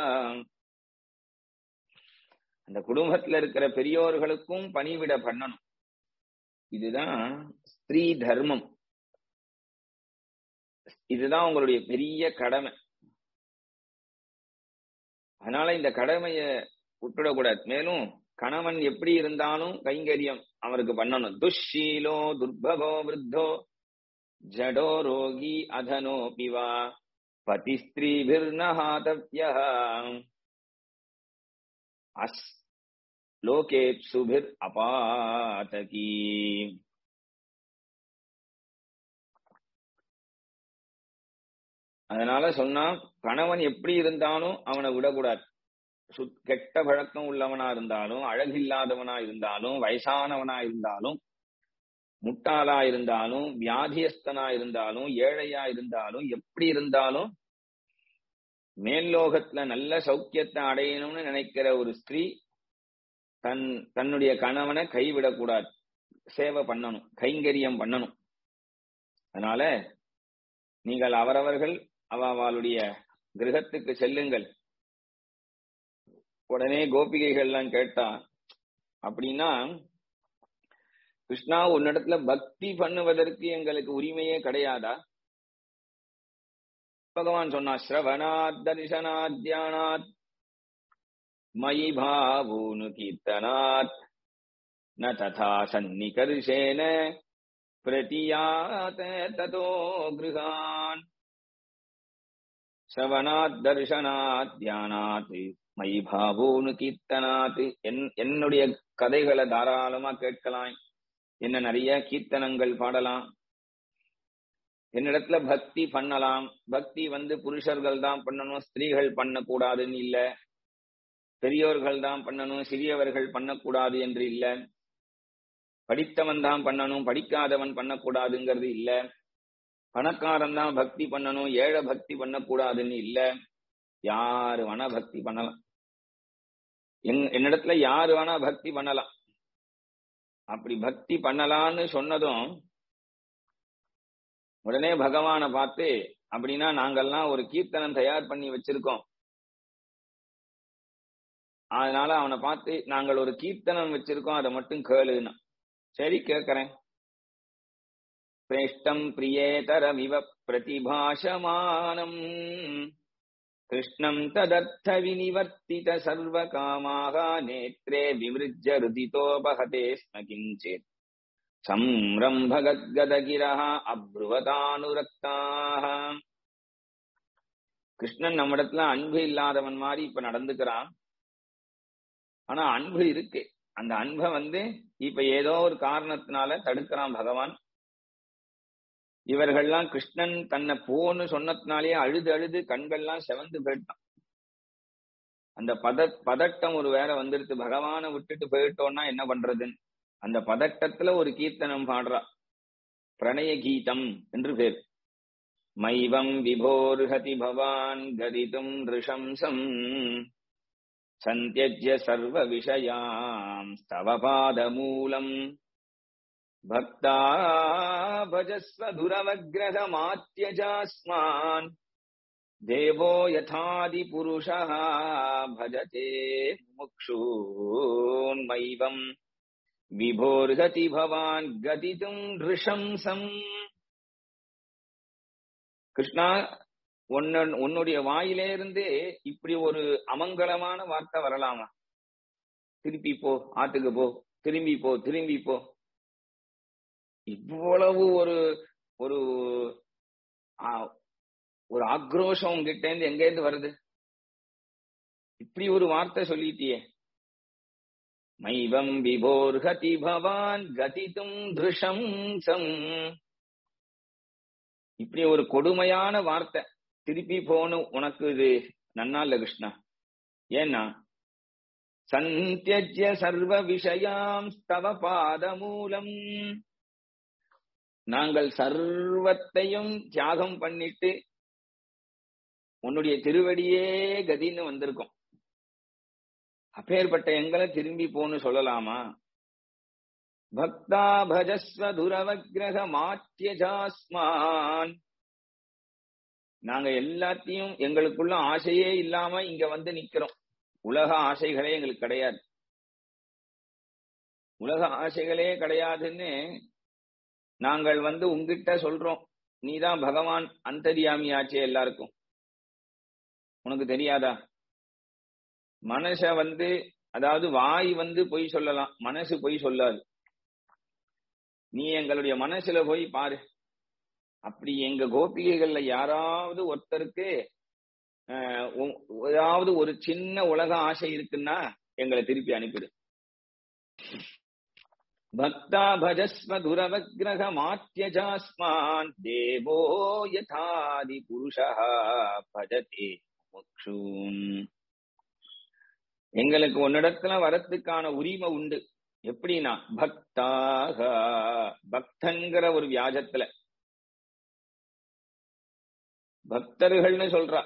அந்த குடும்பத்துல இருக்கிற பெரியோர்களுக்கும் பணிவிட பண்ணணும் இதுதான் ஸ்திரீ தர்மம் இதுதான் உங்களுடைய பெரிய கடமை அதனால இந்த கடமைய விட்டுடக்கூடாது மேலும் கணவன் எப்படி இருந்தாலும் கைங்கரியம் அவருக்கு பண்ணணும் துஷீலோ துர்பகோ விருத்தோ ஜடோ ரோகி அதனோ பிவா பதி ஸ்திரீபிர்னஹாதவ்யா அஸ் லோகேப்சுபிர் அபாதகி அதனால சொன்னா கணவன் எப்படி இருந்தாலும் அவனை விடக்கூடாது சுத் கெட்ட பழக்கம் உள்ளவனா இருந்தாலும் அழகில்லாதவனா இருந்தாலும் வயசானவனா இருந்தாலும் முட்டாளா இருந்தாலும் வியாதியஸ்தனா இருந்தாலும் ஏழையா இருந்தாலும் எப்படி இருந்தாலும் மேல்லோகத்துல நல்ல சௌக்கியத்தை அடையணும்னு நினைக்கிற ஒரு ஸ்திரீ தன் தன்னுடைய கணவனை கைவிடக்கூடாது சேவை பண்ணணும் கைங்கரியம் பண்ணணும் அதனால நீங்கள் அவரவர்கள் அவ அவளுடைய கிரகத்துக்கு செல்லுங்கள் உடனே கோபிகைகள் எல்லாம் கேட்டா அப்படின்னா கிருஷ்ணா உன்னிடத்துல பக்தி பண்ணுவதற்கு எங்களுக்கு உரிமையே கிடையாதா பகவான் சொன்னா ஸ்ரவணாத் தரிசனாத் தியானாத் மயி பாவூனு கீர்த்தனாத் ந ததா சந்நிகர்ஷேன பிரதியாத ததோ கிருகான் ஸ்ரவணாத் தர்ஷனாத் தியானாத் மயி பாவோனு கீர்த்தனாத் என் என்னுடைய கதைகளை தாராளமா கேட்கலாம் என்ன நிறைய கீர்த்தனங்கள் பாடலாம் என்னிடத்துல பக்தி பண்ணலாம் பக்தி வந்து புருஷர்கள் தான் பண்ணணும் ஸ்திரீகள் பண்ணக்கூடாதுன்னு இல்ல பெரியோர்கள் தான் பண்ணணும் சிறியவர்கள் பண்ணக்கூடாது என்று இல்ல படித்தவன் தான் பண்ணணும் படிக்காதவன் பண்ணக்கூடாதுங்கிறது இல்ல பணக்காரன் தான் பக்தி பண்ணணும் ஏழை பக்தி பண்ணக்கூடாதுன்னு இல்ல யாரு வேணா பக்தி பண்ணலாம் என் என்னிடத்துல யாரு வேணா பக்தி பண்ணலாம் அப்படி பக்தி பண்ணலான்னு சொன்னதும் உடனே பகவானை பார்த்து அப்படின்னா நாங்கெல்லாம் ஒரு கீர்த்தனம் தயார் பண்ணி வச்சிருக்கோம் அதனால அவனை பார்த்து நாங்கள் ஒரு கீர்த்தனம் வச்சிருக்கோம் அதை மட்டும் கேளுன்னா சரி கேட்கறேன் பிரேஷ்டம் பிரியேதரமிவ பிரதிபாஷமானம் கிருஷ்ணம் ததர்த்த வினிவர்த்தித சர்வ காமாக நேத்ரே விமிருஜ்ய ருதிதோபகதே ஸ்ம கிஞ்சித் சம்ரம்பகத்கதகிரஹ அப்ருவதானுரக்தாக கிருஷ்ணன் நம்மிடத்துல அன்பு இல்லாதவன் மாதிரி இப்ப நடந்துக்கிறான் ஆனா அன்பு இருக்கு அந்த அன்பை வந்து இப்ப ஏதோ ஒரு காரணத்தினால தடுக்கிறான் பகவான் இவர்கள்லாம் கிருஷ்ணன் தன்னை போன்னு சொன்னதுனாலேயே அழுது அழுது கண்கள்லாம் செவந்து போயிட்டான் அந்த பத பதட்டம் ஒரு வேற வந்துடுத்து பகவானை விட்டுட்டு போயிட்டோம்னா என்ன பண்றதுன்னு அந்த பதட்டத்துல ஒரு கீர்த்தனம் பாடுறா பிரணய கீதம் என்று பேர் மைவம் விபோர்ஹதி பவான் கதிதும் ரிஷம்சம் சந்தியஜ்ய சர்வ விஷயாம் ஸ்தவ பாதமூலம் भक्ता भजस्व दुरवग्रहमात्यजास्मान् देवो यथादिपुरुषः भजते मुक्षून्मैवम् विभोर्गति भवान् गतितुम् ரிஷம்சம் கிருஷ்ணா உன்ன உன்னுடைய வாயிலே இருந்து இப்படி ஒரு அமங்கலமான வார்த்தை வரலாமா திருப்பி போ ஆத்துக்கு போ திரும்பி போ திரும்பி போ இவ்வளவு ஒரு ஒரு ஆ, ஒரு ஆக்ரோஷம் உங்ககிட்ட இருந்து எங்க இருந்து வருது இப்படி ஒரு வார்த்தை சொல்லிட்டியே மைவம் விபோர் கதி பவான் கதிதும் திருஷம் சம் இப்படி ஒரு கொடுமையான வார்த்தை திருப்பி போகணும் உனக்கு இது நன்னா இல்ல கிருஷ்ணா ஏன்னா சந்தியஜ்ய சர்வ விஷயாம் ஸ்தவ பாதமூலம் நாங்கள் சர்வத்தையும் தியாகம் பண்ணிட்டு உன்னுடைய திருவடியே கதின்னு வந்திருக்கோம் அப்பேற்பட்ட எங்களை திரும்பி போன்னு சொல்லலாமா பக்தா பஜஸ்வ துரவக்ரக மாத்தியஜாஸ்மான் நாங்க எல்லாத்தையும் எங்களுக்குள்ள ஆசையே இல்லாம இங்க வந்து நிக்கிறோம் உலக ஆசைகளே எங்களுக்கு கிடையாது உலக ஆசைகளே கிடையாதுன்னு நாங்கள் வந்து உங்ககிட்ட சொல்றோம் நீதான் பகவான் அந்தரியாமி ஆச்சே எல்லாருக்கும் உனக்கு தெரியாதா மனச வந்து அதாவது வாய் வந்து பொய் சொல்லலாம் மனசு பொய் சொல்லாது நீ எங்களுடைய மனசுல போய் பாரு அப்படி எங்க கோபிகைகள்ல யாராவது ஒருத்தருக்கு ஆஹ், உ- ஏதாவது ஒரு சின்ன உலக ஆசை இருக்குன்னா எங்களை திருப்பி அனுப்பிடு பக்தா பஜஸ்வ துரவக்ரக மாத்தியஜாஸ்மான் தேவோ யதாதி புருஷா பஜதே முக்ஷூன் எங்களுக்கு உன்னிடத்துல வரத்துக்கான உரிமை உண்டு எப்படின்னா பக்தாக பக்தங்கிற ஒரு வியாஜத்துல பக்தர்கள்னு சொல்றா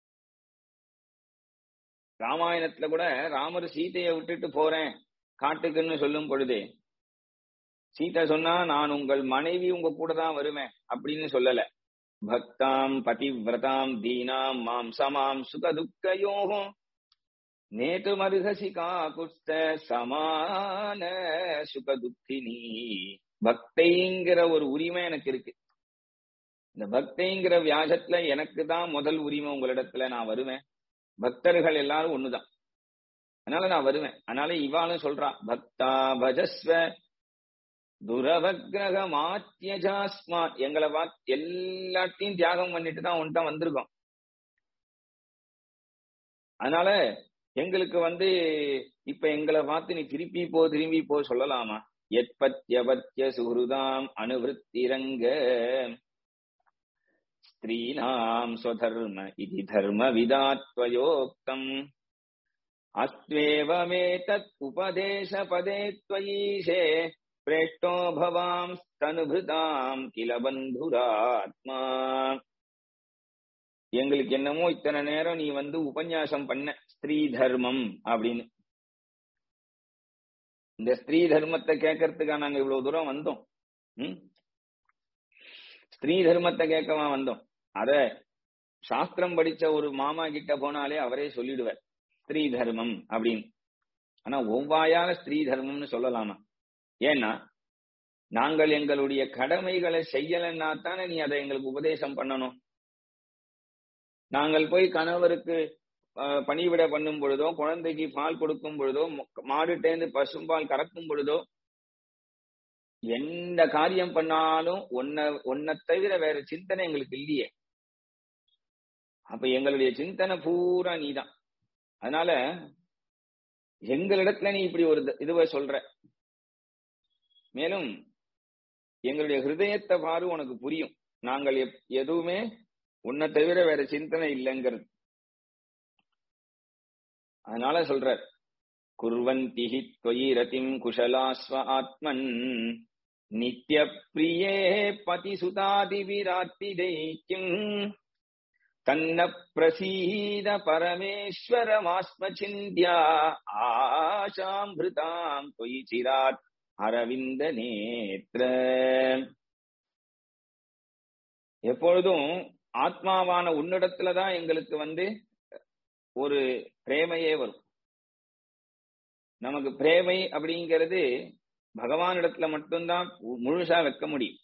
ராமாயணத்துல கூட ராமர் சீதையை விட்டுட்டு போறேன் காட்டுக்குன்னு சொல்லும் பொழுது சீதை சொன்னா நான் உங்கள் மனைவி உங்க கூட தான் வருவேன் அப்படின்னு சொல்லல பக்தாம் பதிவிரதாம் தீனாம் மாம் சமாம் சுக துக்கயோகம் நேத்து மருகசி காகுஸ்த சமான சுக துக்கினி பக்தைங்கிற ஒரு உரிமை எனக்கு இருக்கு இந்த பக்தைங்கிற வியாஜத்துல எனக்கு தான் முதல் உரிமை உங்களிடத்துல நான் வருவேன் பக்தர்கள் எல்லாரும் ஒண்ணுதான் அதனால நான் வருவேன் அதனால இவாளும் சொல்றா பக்தா பஜஸ்வ துரவக்ரக மாத்தியஜாஸ்மா எங்களை பார்த்து எல்லாத்தையும் தியாகம் பண்ணிட்டு தான் உன்கிட்ட வந்திருக்கோம் அதனால எங்களுக்கு வந்து இப்ப எங்களை பார்த்து நீ திருப்பி போ திரும்பி போ சொல்லலாமா எத்பத்யபத்ய சுஹൃதாம் அனுவருத்திரங்க ஸ்திரீனாம் ஸ்வதர்ம இது தர்ம விதாத்வயோக்தம் அஸ்வேவமேதத் உபதேச பதே त्वयीशे பிரேஷ்டோ பவாம் தனுபிருதாம் கில பந்துராத்மா எங்களுக்கு என்னமோ இத்தனை நேரம் நீ வந்து உபன்யாசம் பண்ண ஸ்திரீ தர்மம் அப்படின்னு இந்த ஸ்திரீ தர்மத்தை கேட்கறதுக்கா நாங்க இவ்வளவு தூரம் வந்தோம் ம்? ஸ்திரீ தர்மத்தை கேட்கவா வந்தோம் அத சாஸ்திரம் படிச்ச ஒரு மாமா கிட்ட போனாலே அவரே சொல்லிடுவார் ஸ்திரீ தர்மம் அப்படின்னு ஆனா ஒவ்வாயால ஸ்திரீ தர்மம்னு சொல்லலாமா ஏன்னா நாங்கள் எங்களுடைய கடமைகளை செய்யலைன்னா தானே நீ அதை எங்களுக்கு உபதேசம் பண்ணணும் நாங்கள் போய் கணவருக்கு அஹ், பணிவிடை பண்ணும் பொழுதோ குழந்தைக்கு பால் கொடுக்கும் பொழுதோ மொ- மாடுட்டேந்து பசும்பால் கறக்கும் பொழுதோ எந்த காரியம் பண்ணாலும் ஒன்ன ஒன்ன தவிர வேற சிந்தனை எங்களுக்கு இல்லையே அப்ப எங்களுடைய சிந்தனை பூரா நீதான் அதனால எங்களிடத்துல நீ இப்படி ஒரு த- இதுவை சொல்ற மேலும் எங்களுடைய ஹிருதயத்தை பாரு உனக்கு புரியும் நாங்கள் எப்- எதுவுமே உன்னை தவிர வேற சிந்தனை இல்லைங்கிறது அதனால சொல்ற குர்வந்தி ஹி त्वयि ரதிம் குஷலாஸ்வ ஆத்மன் நித்ய பிரியே பதிசுதாதி விராத்தி தைக்கியம் தன்ன பிரசீத பரமேஸ்வரமாஸ்ம சிந்தியா ஆசாம்பிருதாம் தொயி சிராத் அரவிந்த நேத்திர எப்பொழுதும் ஆத்மாவான உன்னிடத்துலதான் எங்களுக்கு வந்து ஒரு பிரேமையே வரும் நமக்கு பிரேமை அப்படிங்கிறது பகவானிடத்துல மட்டும்தான் முழுசா வைக்க முடியும்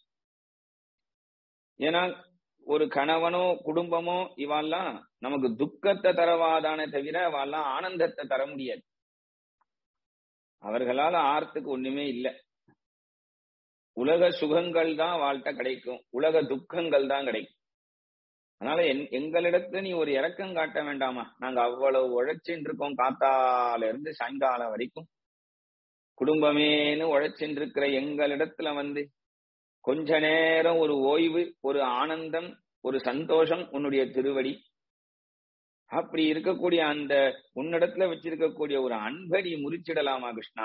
ஏன்னா ஒரு கணவனோ குடும்பமோ இவாள்லாம் நமக்கு துக்கத்தை தரவாதானே தவிர அவெல்லாம் ஆனந்தத்தை தர முடியாது அவர்களால ஆர்த்துக்கு ஒண்ணுமே இல்லை உலக சுகங்கள் தான் வாழ்க்கை கிடைக்கும் உலக துக்கங்கள் தான் கிடைக்கும் அதனால என் எங்களிடத்துல நீ ஒரு இறக்கம் காட்ட வேண்டாமா நாங்க அவ்வளவு உழைச்சின்னு இருக்கோம் காத்தால இருந்து சாயங்காலம் வரைக்கும் குடும்பமேனு உழைச்சின்னு இருக்கிற எங்களிடத்துல வந்து கொஞ்ச நேரம் ஒரு ஓய்வு ஒரு ஆனந்தம் ஒரு சந்தோஷம் உன்னுடைய திருவடி அப்படி இருக்கக்கூடிய அந்த உன்னிடத்துல வச்சிருக்கக்கூடிய ஒரு அன்படி முறிச்சிடலாமா கிருஷ்ணா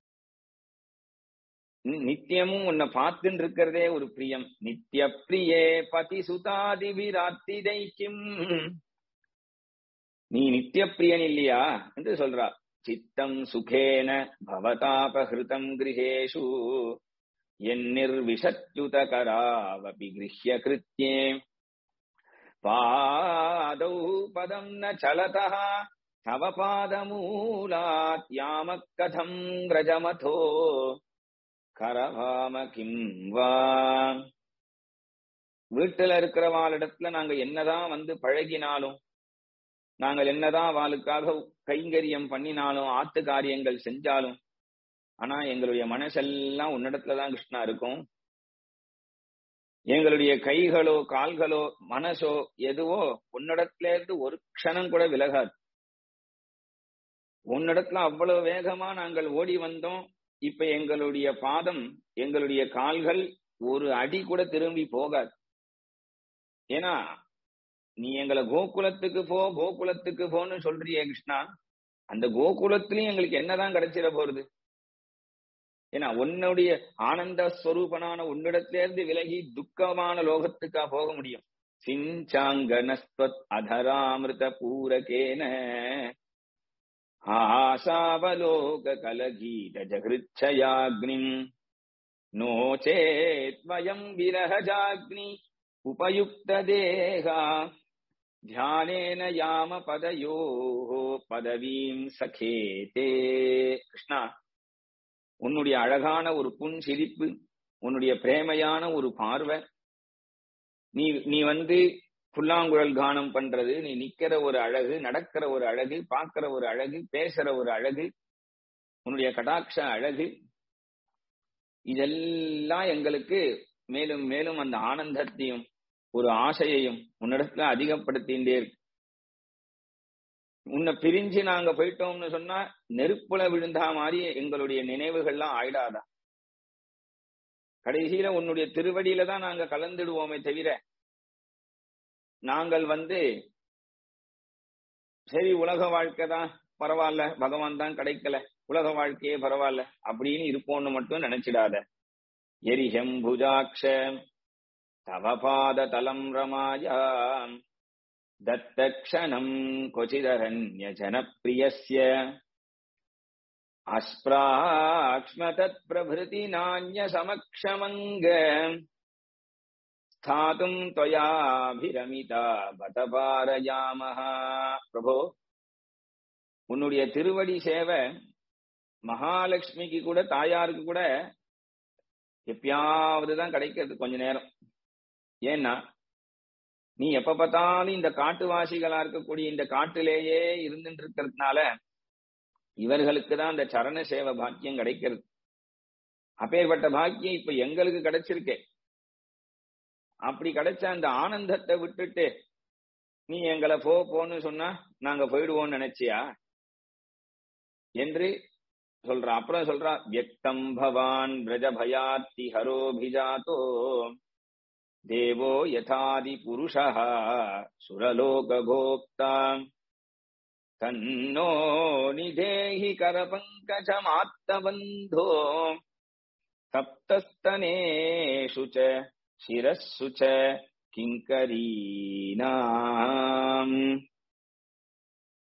நித்தியமும் உன்னை பார்த்துன்னு இருக்கிறதே ஒரு பிரியம் நித்திய பிரியே பதி சுதாதி விராத்தி தைக்கிம் நீ நித்திய பிரியன் இல்லையா என்று சொல்றா சித்தம் சுகேன பவதாபகிருதம் கிரகேஷு எந்நிர்விஷத்யுத கராவபி கிருஹ்ய கிருத்தியே பாதௌ பதம் ந சலதா தவ பாதமூலாத் யாம கதம் கிரஜமதோ கரவாம கிம் வா வீட்டுல இருக்கிறவாளிடத்துல நாங்க என்னதான் வந்து பழகினாலும் நாங்கள் என்னதான் அவளுக்காக கைங்கரியம் பண்ணினாலும் ஆத்து காரியங்கள் செஞ்சாலும் ஆனா எங்களுடைய மனசெல்லாம் உன்னிடத்துலதான் கிருஷ்ணா இருக்கும் எங்களுடைய கைகளோ கால்களோ மனசோ எதுவோ உன்னிடத்துல இருந்து ஒரு க்ஷணம் கூட விலகாது உன்னிடத்துல அவ்வளவு வேகமா நாங்கள் ஓடி வந்தோம் இப்ப எங்களுடைய பாதம் எங்களுடைய கால்கள் ஒரு அடி கூட திரும்பி போகாது ஏன்னா நீ எங்களை கோகுலத்துக்கு போ கோகுலத்துக்கு போன்னு சொல்றியே கிருஷ்ணா அந்த கோகுலத்திலயும் எங்களுக்கு என்னதான் கிடைச்சிட போறது ஏன்னா உன்னுடைய ஆனந்த ஸ்வரூபனான உன்னிடத்திலிருந்து விலகி துக்கமான லோகத்துக்கா போக முடியும் சிஞ்சாங்கனஸ்வத் அதராமிருத பூரகேன ஆசாவலோக கலகீத ஜகிருச்சயாக்னிம் நோ சேத்வயம் விரஹஜாக்னி உபயுக்த தேகா தியானேன யாம பதயோ பதவீம் சகேதே கிருஷ்ணா உன்னுடைய அழகான ஒரு புன் சிரிப்பு உன்னுடைய பிரேமையான ஒரு பார்வை நீ நீ வந்து புல்லாங்குழல் கானம் பண்றது நீ நிக்கிற ஒரு அழகு நடக்கிற ஒரு அழகு பார்க்கிற ஒரு அழகு பேசுற ஒரு அழகு உன்னுடைய கடாட்ச அழகு இதெல்லாம் எங்களுக்கு மேலும் மேலும் அந்த ஆனந்தத்தையும் ஒரு ஆசையையும் உன்னிடத்துல அதிகப்படுத்தின்றே இருக்கு உன்னை பிரிஞ்சு நாங்க போயிட்டோம்னு சொன்னா நெருப்புல விழுந்தா மாதிரி எங்களுடைய நினைவுகள்லாம் ஆயிடாதா கடைசியில உன்னுடைய திருவடியில தான் நாங்க கலந்துடுவோமே தவிர நாங்கள் வந்து சரி உலக வாழ்க்கை தான் பரவாயில்ல பகவான் தான் கிடைக்கல உலக வாழ்க்கையே பரவாயில்ல அப்படின்னு இருப்போம்னு மட்டும் நினைச்சிடாத எரிஹம் புஜாக்ஷ தவபாத தலம் ரமாயா தத்தக்ஷணம் கொச்சிதரண்ய ஜனப்பிரியஸ்ய அஸ்பிராக்ஷ்ம தத் பிரபிருதி நானிய சமக்ஷமங்க ஸ்தாதும் தொயாபிரமிதா பதபாரயாமஹ பிரபோ உன்னுடைய திருவடி சேவை மகாலட்சுமிக்கு கூட தாயாருக்கு கூட எப்பயாவது தான் கிடைக்கிறது கொஞ்ச நேரம் ஏன்னா நீ எப்ப பார்த்தாலும் இந்த காட்டுவாசிகளா இருக்கக்கூடிய இந்த காட்டிலேயே இருந்துட்டு இருக்கிறதுனால இவர்களுக்கு தான் அந்த சரண சேவை பாக்கியம் கிடைக்கிறது அப்பேற்பட்ட பாக்கியம் இப்ப எங்களுக்கு கிடைச்சிருக்கே அப்படி கிடைச்ச அந்த ஆனந்தத்தை விட்டுட்டு நீ எங்களை போ போன்னு சொன்னா நாங்க போயிடுவோம்னு நினைச்சியா என்று சொல்றா அப்புறம் சொல்றா வியக்தம் பவான் பிரஜ பயாத்தி ஹரோபிஜாத்தோ தேவோ யதாதி புருஷா சுரலோக கோப்தா தன்னோ நிதேஹி கரபங்கஜமாத்தபந்தோ சப்தஸ்தனேஷு ச சிரஸ்ஸு ச கிங்கரீனாம்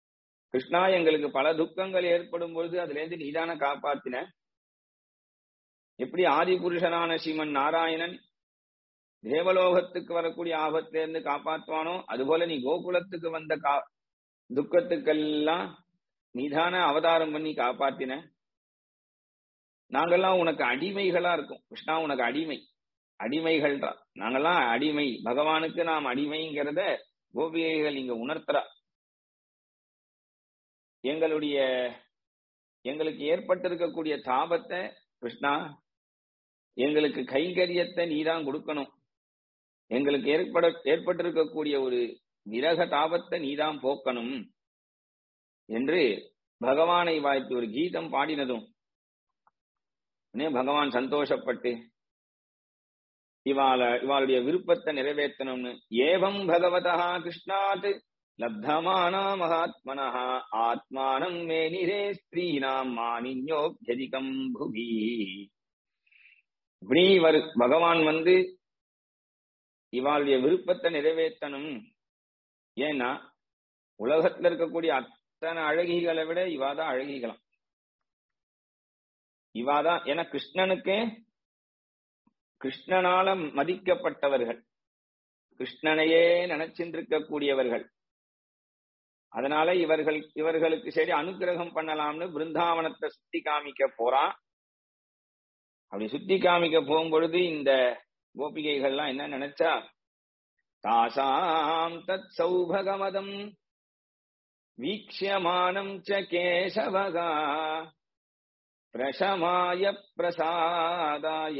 கிருஷ்ணா எங்களுக்கு பல துக்கங்கள் ஏற்படும் பொழுது அதுல இருந்து நீதான காப்பாத்தின எப்படி ஆதி புருஷனான ஸ்ரீமன் நாராயணன் தேவலோகத்துக்கு வரக்கூடிய ஆபத்திலிருந்து காப்பாற்றுவானோ அதுபோல நீ கோகுலத்துக்கு வந்த கா துக்கத்துக்கெல்லாம் நீதான அவதாரம் பண்ணி காப்பாத்தின நாங்கெல்லாம் உனக்கு அடிமைகளா இருக்கும் கிருஷ்ணா உனக்கு அடிமை அடிமைகள் தான் நாங்கெல்லாம் அடிமை பகவானுக்கு நாம் அடிமைங்கிறத கோபிகைகள் இங்க உணர்த்துறா எங்களுடைய எங்களுக்கு ஏற்பட்டிருக்கக்கூடிய தாபத்தை கிருஷ்ணா எங்களுக்கு கைங்கரியத்தை நீதான் கொடுக்கணும் எங்களுக்கு ஏற்பட ஏற்பட்டிருக்கக்கூடிய ஒரு விரக தாபத்தை நீதான் போக்கணும் என்று பகவானை வாய்த்து ஒரு கீதம் பாடினதும் உடனே பகவான் சந்தோஷப்பட்டு இவாள இவாளுடைய விருப்பத்தை நிறைவேற்றணும்னு ஏவம் பகவதா கிருஷ்ணாத் லப்தமானா மகாத்மனா ஆத்மானம் மே நிரே ஸ்திரீனாம் மானின்யோபியதிகம் புவி இப்படி வரு பகவான் வந்து இவாளுடைய விருப்பத்தை நிறைவேற்றணும் ஏன்னா உலகத்துல இருக்கக்கூடிய அத்தனை அழகிகளை விட இவாதான் அழகிகளாம் இவாதான் ஏன்னா கிருஷ்ணனுக்கு கிருஷ்ணனால மதிக்கப்பட்டவர்கள் கிருஷ்ணனையே நினைச்சிருக்க கூடியவர்கள் அதனால இவர்கள் இவர்களுக்கு சரி அனுகிரகம் பண்ணலாம்னு பிருந்தாவனத்தை சுத்தி காமிக்க போறான் அப்படி சுத்தி காமிக்க போகும்பொழுது இந்த கோபிகைகள்லாம் என்ன நினைச்சா தாசாம் தத் சௌபகமதம் வீக்ஷமானம் ச கேசவகா பிரசமாய பிரசாதாய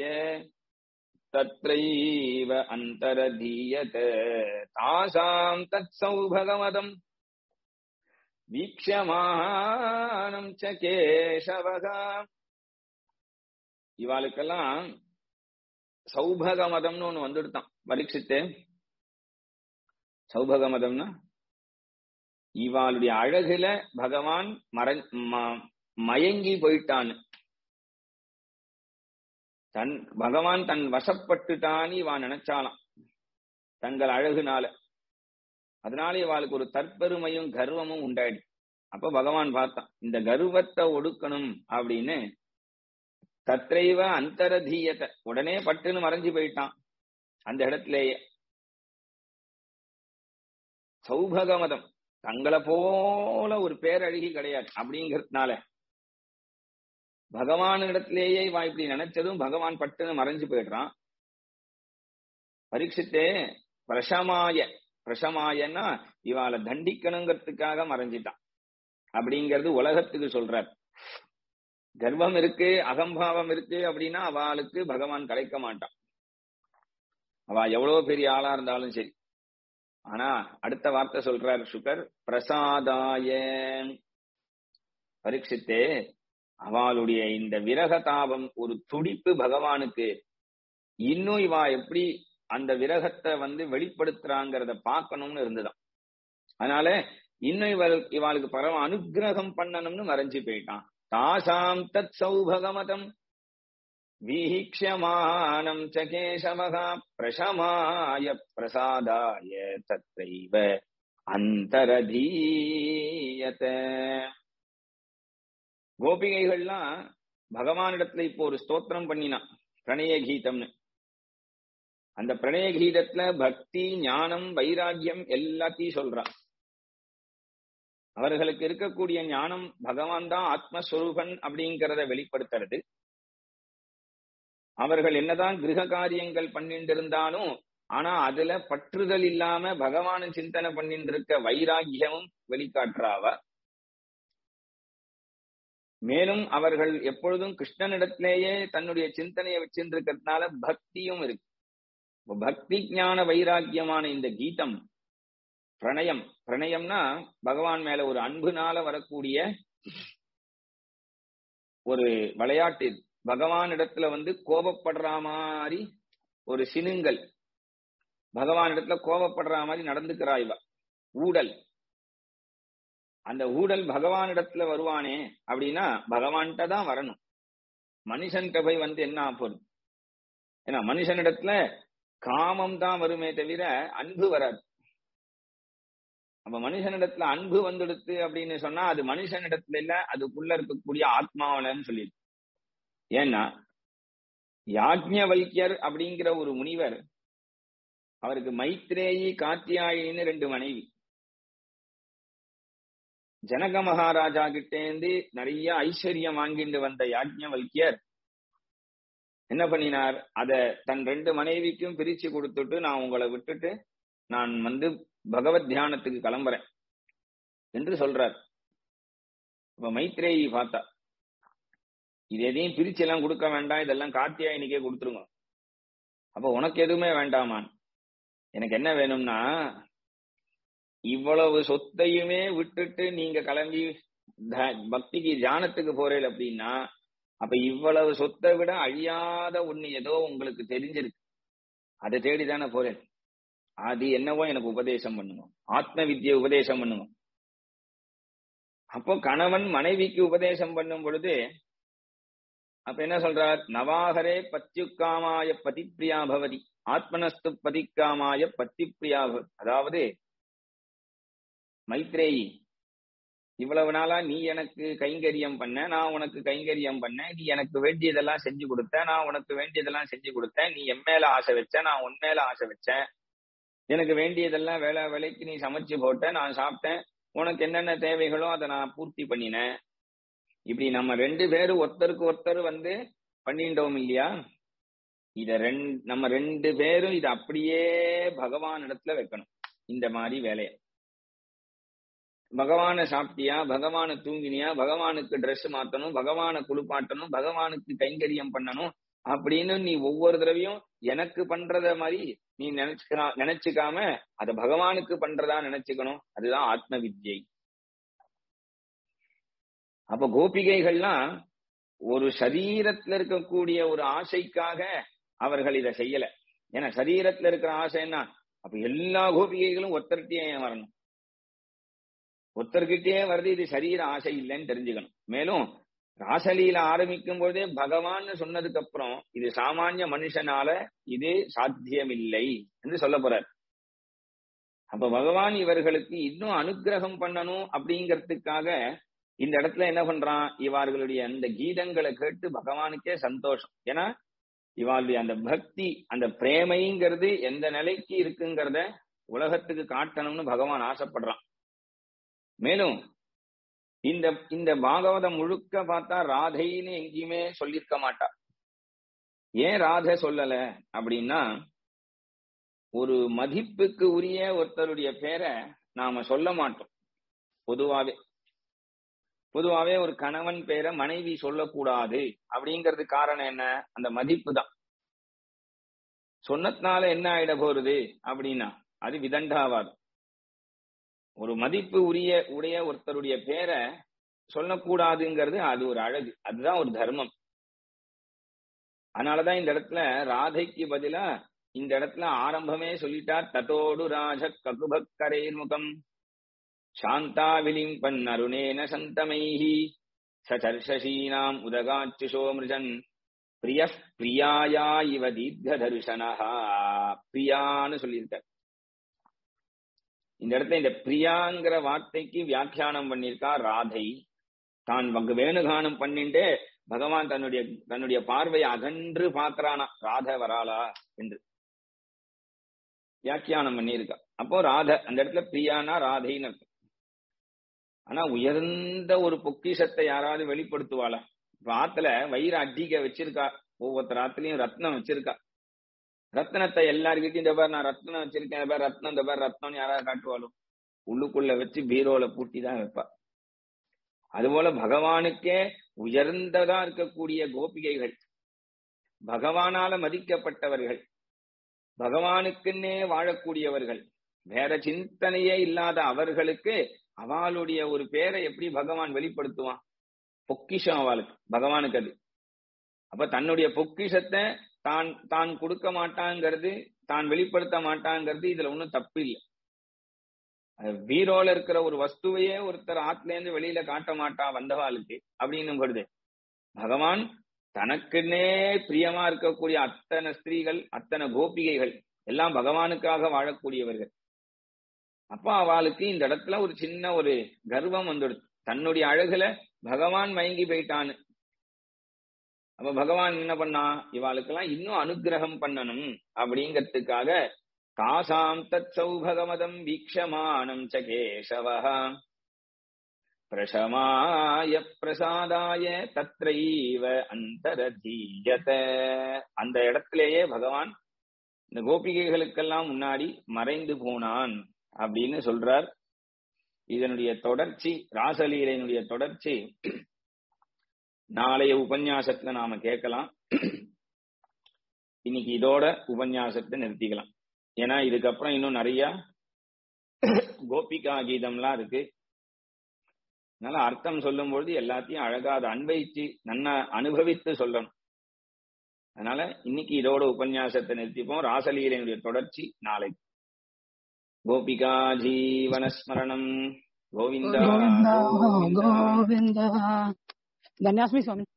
தத்ரைவ அந்தரதீயத தாசாம் தத் சௌபகமதம் வீக்ஷமானம் ச கேசவகா இவாளுக்கெல்லாம் சௌபக மதம்னு ஒண்ணு வந்துடுத்தான் பரீட்சித்து சௌபக மதம்னா இவாளுடைய அழகுல பகவான் மற மயங்கி போயிட்டான்னு தன் பகவான் தன் வசப்பட்டுட்டான்னு இவா நினைச்சாலாம் தங்கள் அழகுனால அதனால இவாளுக்கு ஒரு தற்பெருமையும் கர்வமும் உண்டாயிடு அப்ப பகவான் பார்த்தான் இந்த கர்வத்தை ஒடுக்கணும் அப்படின்னு தத்ரைவ அந்தரதீயத்தை உடனே பட்டுன்னு மறைஞ்சு போயிட்டான் அந்த இடத்திலேயே சௌபகமதம் தங்களை போல ஒரு பேரழகி கிடையாது அப்படிங்கிறதுனால பகவான் இடத்திலேயே இவா இப்படி நினைச்சதும் பகவான் பட்டுன்னு மறைஞ்சு போயிடுறான் பரீட்சித்தே பிரசமாய பிரசமாயன்னா இவாளை தண்டிக்கணுங்கிறதுக்காக மறைஞ்சிட்டான் அப்படிங்கிறது உலகத்துக்கு சொல்றார் கர்வம் இருக்கு அகம்பாவம் இருக்கு அப்படின்னா அவளுக்கு பகவான் கிடைக்க மாட்டான் அவ எவ்வளவு பெரிய ஆளா இருந்தாலும் சரி ஆனா அடுத்த வார்த்தை சொல்றார் சுகர் பிரசாதாய பரீட்சித்தே அவளுடைய இந்த விரக தாபம் ஒரு துடிப்பு பகவானுக்கு இன்னும் இவா எப்படி அந்த விரகத்தை வந்து வெளிப்படுத்துறாங்கிறத பார்க்கணும்னு இருந்துதான் அதனால இன்னும் இவள் இவாளுக்கு பரவ அனுகிரகம் பண்ணணும்னு மறைஞ்சு போயிட்டான் தாசாம் தத் சௌபகமதம் வீக்ஷமானம் ச கேசவகா பிரசமாய பிரசாதாய தத்ரைவ அந்தரதீயத கோபிகைகள்லாம் பகவானிடத்துல இப்போ ஒரு ஸ்தோத்திரம் பண்ணினான் பிரணய கீதம்னு அந்த பிரணய கீதத்துல பக்தி ஞானம் வைராக்கியம் எல்லாத்தையும் சொல்றான் அவர்களுக்கு இருக்கக்கூடிய ஞானம் பகவான் தான் ஆத்மஸ்வரூபன் அப்படிங்கிறத வெளிப்படுத்துறது அவர்கள் என்னதான் கிரக காரியங்கள் பண்ணிட்டு இருந்தாலும் ஆனா அதுல பற்றுதல் இல்லாம பகவான சிந்தனை பண்ணிட்டு இருக்க வைராக்கியமும் வெளிக்காட்டுறாவ மேலும் அவர்கள் எப்பொழுதும் கிருஷ்ணனிடத்திலேயே தன்னுடைய சிந்தனையை வச்சிருக்கிறதுனால பக்தியும் இருக்கு பக்தி ஞான வைராக்கியமான இந்த கீதம் பிரணயம் பிரணயம்னா பகவான் மேல ஒரு அன்புனால வரக்கூடிய ஒரு விளையாட்டு பகவான் இடத்துல வந்து கோபப்படுற மாதிரி ஒரு சினுங்கள் பகவான் இடத்துல கோபப்படுற மாதிரி நடந்துக்கிறா இவ ஊடல் அந்த ஊடல் பகவான் இடத்துல வருவானே அப்படின்னா பகவான்கிட்ட தான் வரணும் மனுஷன்கிட்ட போய் வந்து என்ன ஆகும் ஏன்னா மனுஷனிடத்துல காமம் தான் வருமே தவிர அன்பு வராது அப்ப மனுஷனிடத்துல அன்பு வந்துடுத்து அப்படின்னு சொன்னா அது மனுஷனிடத்துல இல்ல அதுக்குள்ள இருக்கக்கூடிய ஆத்மாவிலன்னு சொல்லிடு ஏன்னா யாஜ்ஞவல்யர் அப்படிங்கிற ஒரு முனிவர் அவருக்கு மைத்ரேயி காத்தியாயின்னு ரெண்டு மனைவி ஜனக மகாராஜா கிட்டேந்து நிறைய ஐஸ்வர்யம் வாங்கிட்டு வந்த யாஜ்ஞவல்யர் என்ன பண்ணினார் அத தன் ரெண்டு மனைவிக்கும் பிரிச்சு கொடுத்துட்டு நான் உங்களை விட்டுட்டு நான் வந்து பகவத் தியானத்துக்கு கிளம்புறேன் என்று சொல்றார் இப்ப மைத்ரேயி பார்த்தா இது எதையும் பிரிச்சு எல்லாம் கொடுக்க வேண்டாம் இதெல்லாம் காத்தியாயினிக்கே கொடுத்துருங்க அப்ப உனக்கு எதுவுமே வேண்டாமான் எனக்கு என்ன வேணும்னா இவ்வளவு சொத்தையுமே விட்டுட்டு நீங்க கிளம்பி த- பக்திக்கு தியானத்துக்கு போறேன் அப்படின்னா அப்ப இவ்வளவு சொத்தை விட அழியாத ஒண்ணு ஏதோ உங்களுக்கு தெரிஞ்சிருக்கு அதை தேடிதானே போறேன் அது என்னவோ எனக்கு உபதேசம் பண்ணுங்க ஆத்ம வித்யை உபதேசம் பண்ணுங்க அப்போ கணவன் மனைவிக்கு உபதேசம் பண்ணும் பொழுது அப்ப என்ன சொல்றார் நவாகரே பத்யுக்காமாய பதிப்பிரியா பவதி ஆத்மனஸ்து பதிக்காமாய பத்திப்பிரியா பவ- அதாவது மைத்ரேயி இவ்வளவு நாளா நீ எனக்கு கைங்கரியம் பண்ண நான் உனக்கு கைங்கரியம் பண்ணேன் நீ எனக்கு வேண்டியதெல்லாம் செஞ்சு கொடுத்த நான் உனக்கு வேண்டியதெல்லாம் செஞ்சு கொடுத்தேன் நீ என் மேல ஆசை வச்ச நான் உன் மேல ஆசை வச்சேன் எனக்கு வேண்டியதெல்லாம் வேலை வேலைக்கு நீ சமைச்சு போட்ட நான் சாப்பிட்டேன் உனக்கு என்னென்ன தேவைகளோ அதை நான் பூர்த்தி பண்ணினேன் இப்படி நம்ம ரெண்டு பேரும் ஒருத்தருக்கு ஒருத்தர் வந்து பண்ணிட்டோம் இல்லையா இத ரெண்டு நம்ம ரெண்டு பேரும் இத அப்படியே பகவான் இடத்துல வைக்கணும் இந்த மாதிரி வேலையை பகவானை சாப்பிட்டியா பகவானை தூங்கினியா பகவானுக்கு Dress மாத்தணும் பகவானை குளிப்பாட்டணும் பகவானுக்கு கைங்கரியம் பண்ணணும் அப்படின்னு நீ ஒவ்வொரு தடவையும் எனக்கு பண்றத மாதிரி நீ நினைச்சுக்கிறா நினைச்சுக்காம அத பகவானுக்கு பண்றதா நினைச்சுக்கணும் அதுதான் ஆத்ம வித்யை அப்ப கோபிகைகள்லாம் ஒரு சரீரத்துல இருக்கக்கூடிய ஒரு ஆசைக்காக அவர்கள் இதை செய்யல ஏன்னா சரீரத்துல இருக்கிற ஆசைன்னா அப்ப எல்லா கோபிகைகளும் ஒத்தர்கிட்டயே ஏன் வரணும் ஒருத்தர்கிட்டயே வருது இது சரீர ஆசை இல்லைன்னு தெரிஞ்சுக்கணும் மேலும் ராசலீல ஆரம்பிக்கும் போதே பகவான் சொன்னதுக்கு அப்புறம் இது சாமானிய மனுஷனால இது சாத்தியமில்லை என்று சொல்ல போறார் அப்ப பகவான் இவர்களுக்கு இன்னும் அனுக்கிரகம் பண்ணணும் அப்படிங்கறதுக்காக இந்த இடத்துல என்ன பண்றான் இவர்களுடைய அந்த கீதங்களை கேட்டு பகவானுக்கே சந்தோஷம் ஏன்னா இவாளுடைய அந்த பக்தி அந்த பிரேமைங்கிறது எந்த நிலைக்கு இருக்குங்கிறத உலகத்துக்கு காட்டணும்னு பகவான் ஆசைப்படுறான் மேலும் இந்த இந்த பாகவதம் முழுக்க பார்த்தா ராதைன்னு எங்கேயுமே சொல்லியிருக்க மாட்டா ஏன் ராதை சொல்லல அப்படின்னா ஒரு மதிப்புக்கு உரிய ஒருத்தருடைய பேரை நாம சொல்ல மாட்டோம் பொதுவாவே பொதுவாவே ஒரு கணவன் பேரை மனைவி சொல்லக்கூடாது அப்படிங்கிறது காரணம் என்ன அந்த மதிப்பு தான் சொன்னதுனால என்ன ஆயிட போறது அப்படின்னா அது விதண்டாவாதம் ஒரு மதிப்பு உரிய உடைய ஒருத்தருடைய பேரை சொல்லக்கூடாதுங்கிறது அது ஒரு அழகு அதுதான் ஒரு தர்மம் அதனாலதான் இந்த இடத்துல ராதைக்கு பதிலா இந்த இடத்துல ஆரம்பமே சொல்லிட்டார் தத்தோடு ராஜ ககுபக்கரேர் முகம் சாந்தா விலிம்பன் அருணேன சந்தமைஹி சச்சர்ஷீனாம் உதகாச்சுஷோ மிருஜன் பிரிய பிரியாயா இவ தீர்க்க தரிசனஹா பிரியான்னு சொல்லியிருக்கார் இந்த இடத்துல இந்த பிரியாங்கிற வார்த்தைக்கு வியாக்கியானம் பண்ணியிருக்கா ராதை தான் வங்க வேணுகானம் பண்ணிட்டு பகவான் தன்னுடைய தன்னுடைய பார்வையை அகன்று பாக்குறானா ராதை வராளா என்று வியாக்கியானம் பண்ணியிருக்கா அப்போ ராதை அந்த இடத்துல பிரியானா ராதைன்னு அர்த்தம் ஆனா உயர்ந்த ஒரு பொக்கிஷத்தை யாராவது வெளிப்படுத்துவாளா இப்ப ஆத்துல வயிற அட்டிக்க வச்சிருக்கா ஒவ்வொருத்தர் ஆத்துலயும் ரத்னம் வச்சிருக்கா ரத்னத்தை எல்லாருக்கிட்டையும் இந்த பேர் நான் ரத்னம் வச்சிருக்கேன் இந்த பேர் ரத்னம் இந்த பேர் ரத்னம்னு யாராவது காட்டுவாலும் உள்ளுக்குள்ள வச்சு பீரோல பூட்டி தான் வைப்பா அதுபோல பகவானுக்கே உயர்ந்ததா இருக்கக்கூடிய கோபிகைகள் பகவானால மதிக்கப்பட்டவர்கள் பகவானுக்குன்னே வாழக்கூடியவர்கள் வேற சிந்தனையே இல்லாத அவர்களுக்கு அவளுடைய ஒரு பேரை எப்படி பகவான் வெளிப்படுத்துவான் பொக்கிஷம் அவளுக்கு பகவானுக்கு அது அப்ப தன்னுடைய பொக்கிஷத்தை தான் தான் கொடுக்க மாட்டாங்கிறது தான் வெளிப்படுத்த மாட்டாங்கிறது இதுல ஒண்ணும் தப்பு இல்லை பீரோல இருக்கிற ஒரு வஸ்துவையே ஒருத்தர் ஆத்துல இருந்து வெளியில காட்ட மாட்டா வந்தவாளுக்கு அப்படின்னு வருது பகவான் தனக்குன்னே பிரியமா இருக்கக்கூடிய அத்தனை ஸ்திரீகள் அத்தனை கோபிகைகள் எல்லாம் பகவானுக்காக வாழக்கூடியவர்கள் அப்ப அவளுக்கு இந்த இடத்துல ஒரு சின்ன ஒரு கர்வம் வந்துடுது தன்னுடைய அழகுல பகவான் மயங்கி போயிட்டான்னு அப்ப பகவான் என்ன பண்ணா இவாளுக்கெல்லாம் இன்னும் அனுகிரகம் பண்ணணும் அப்படிங்கறதுக்காக தாசாம் தத் சௌபகமதம் வீக்ஷமானம் ச கேசவः பிரசமாய பிரசாதாய தத்ரைவ அந்தரதீயத அந்த இடத்திலேயே பகவான் இந்த கோபிகைகளுக்கெல்லாம் முன்னாடி மறைந்து போனான் அப்படின்னு சொல்றார் இதனுடைய தொடர்ச்சி ராசலீலையினுடைய தொடர்ச்சி நாளைய உபன்யாசத்துல நாம கேட்கலாம் இன்னைக்கு இதோட உபன்யாசத்தை நிறுத்திக்கலாம் ஏன்னா இதுக்கப்புறம் இன்னும் நிறைய கோபிகா கீதம்லாம் இருக்கு அதனால அர்த்தம் சொல்லும் பொழுது எல்லாத்தையும் அழகா அதை அன்பயிச்சு நன்னா அனுபவித்து சொல்லணும் அதனால இன்னைக்கு இதோட உபன்யாசத்தை நிறுத்திப்போம் ராசலீலையினுடைய தொடர்ச்சி நாளை கோபிகா ஜீவனஸ்மரணம் கோவிந்தா गोविन्द கோவிந்தா गोविन्द धन्यास्मि स्वामी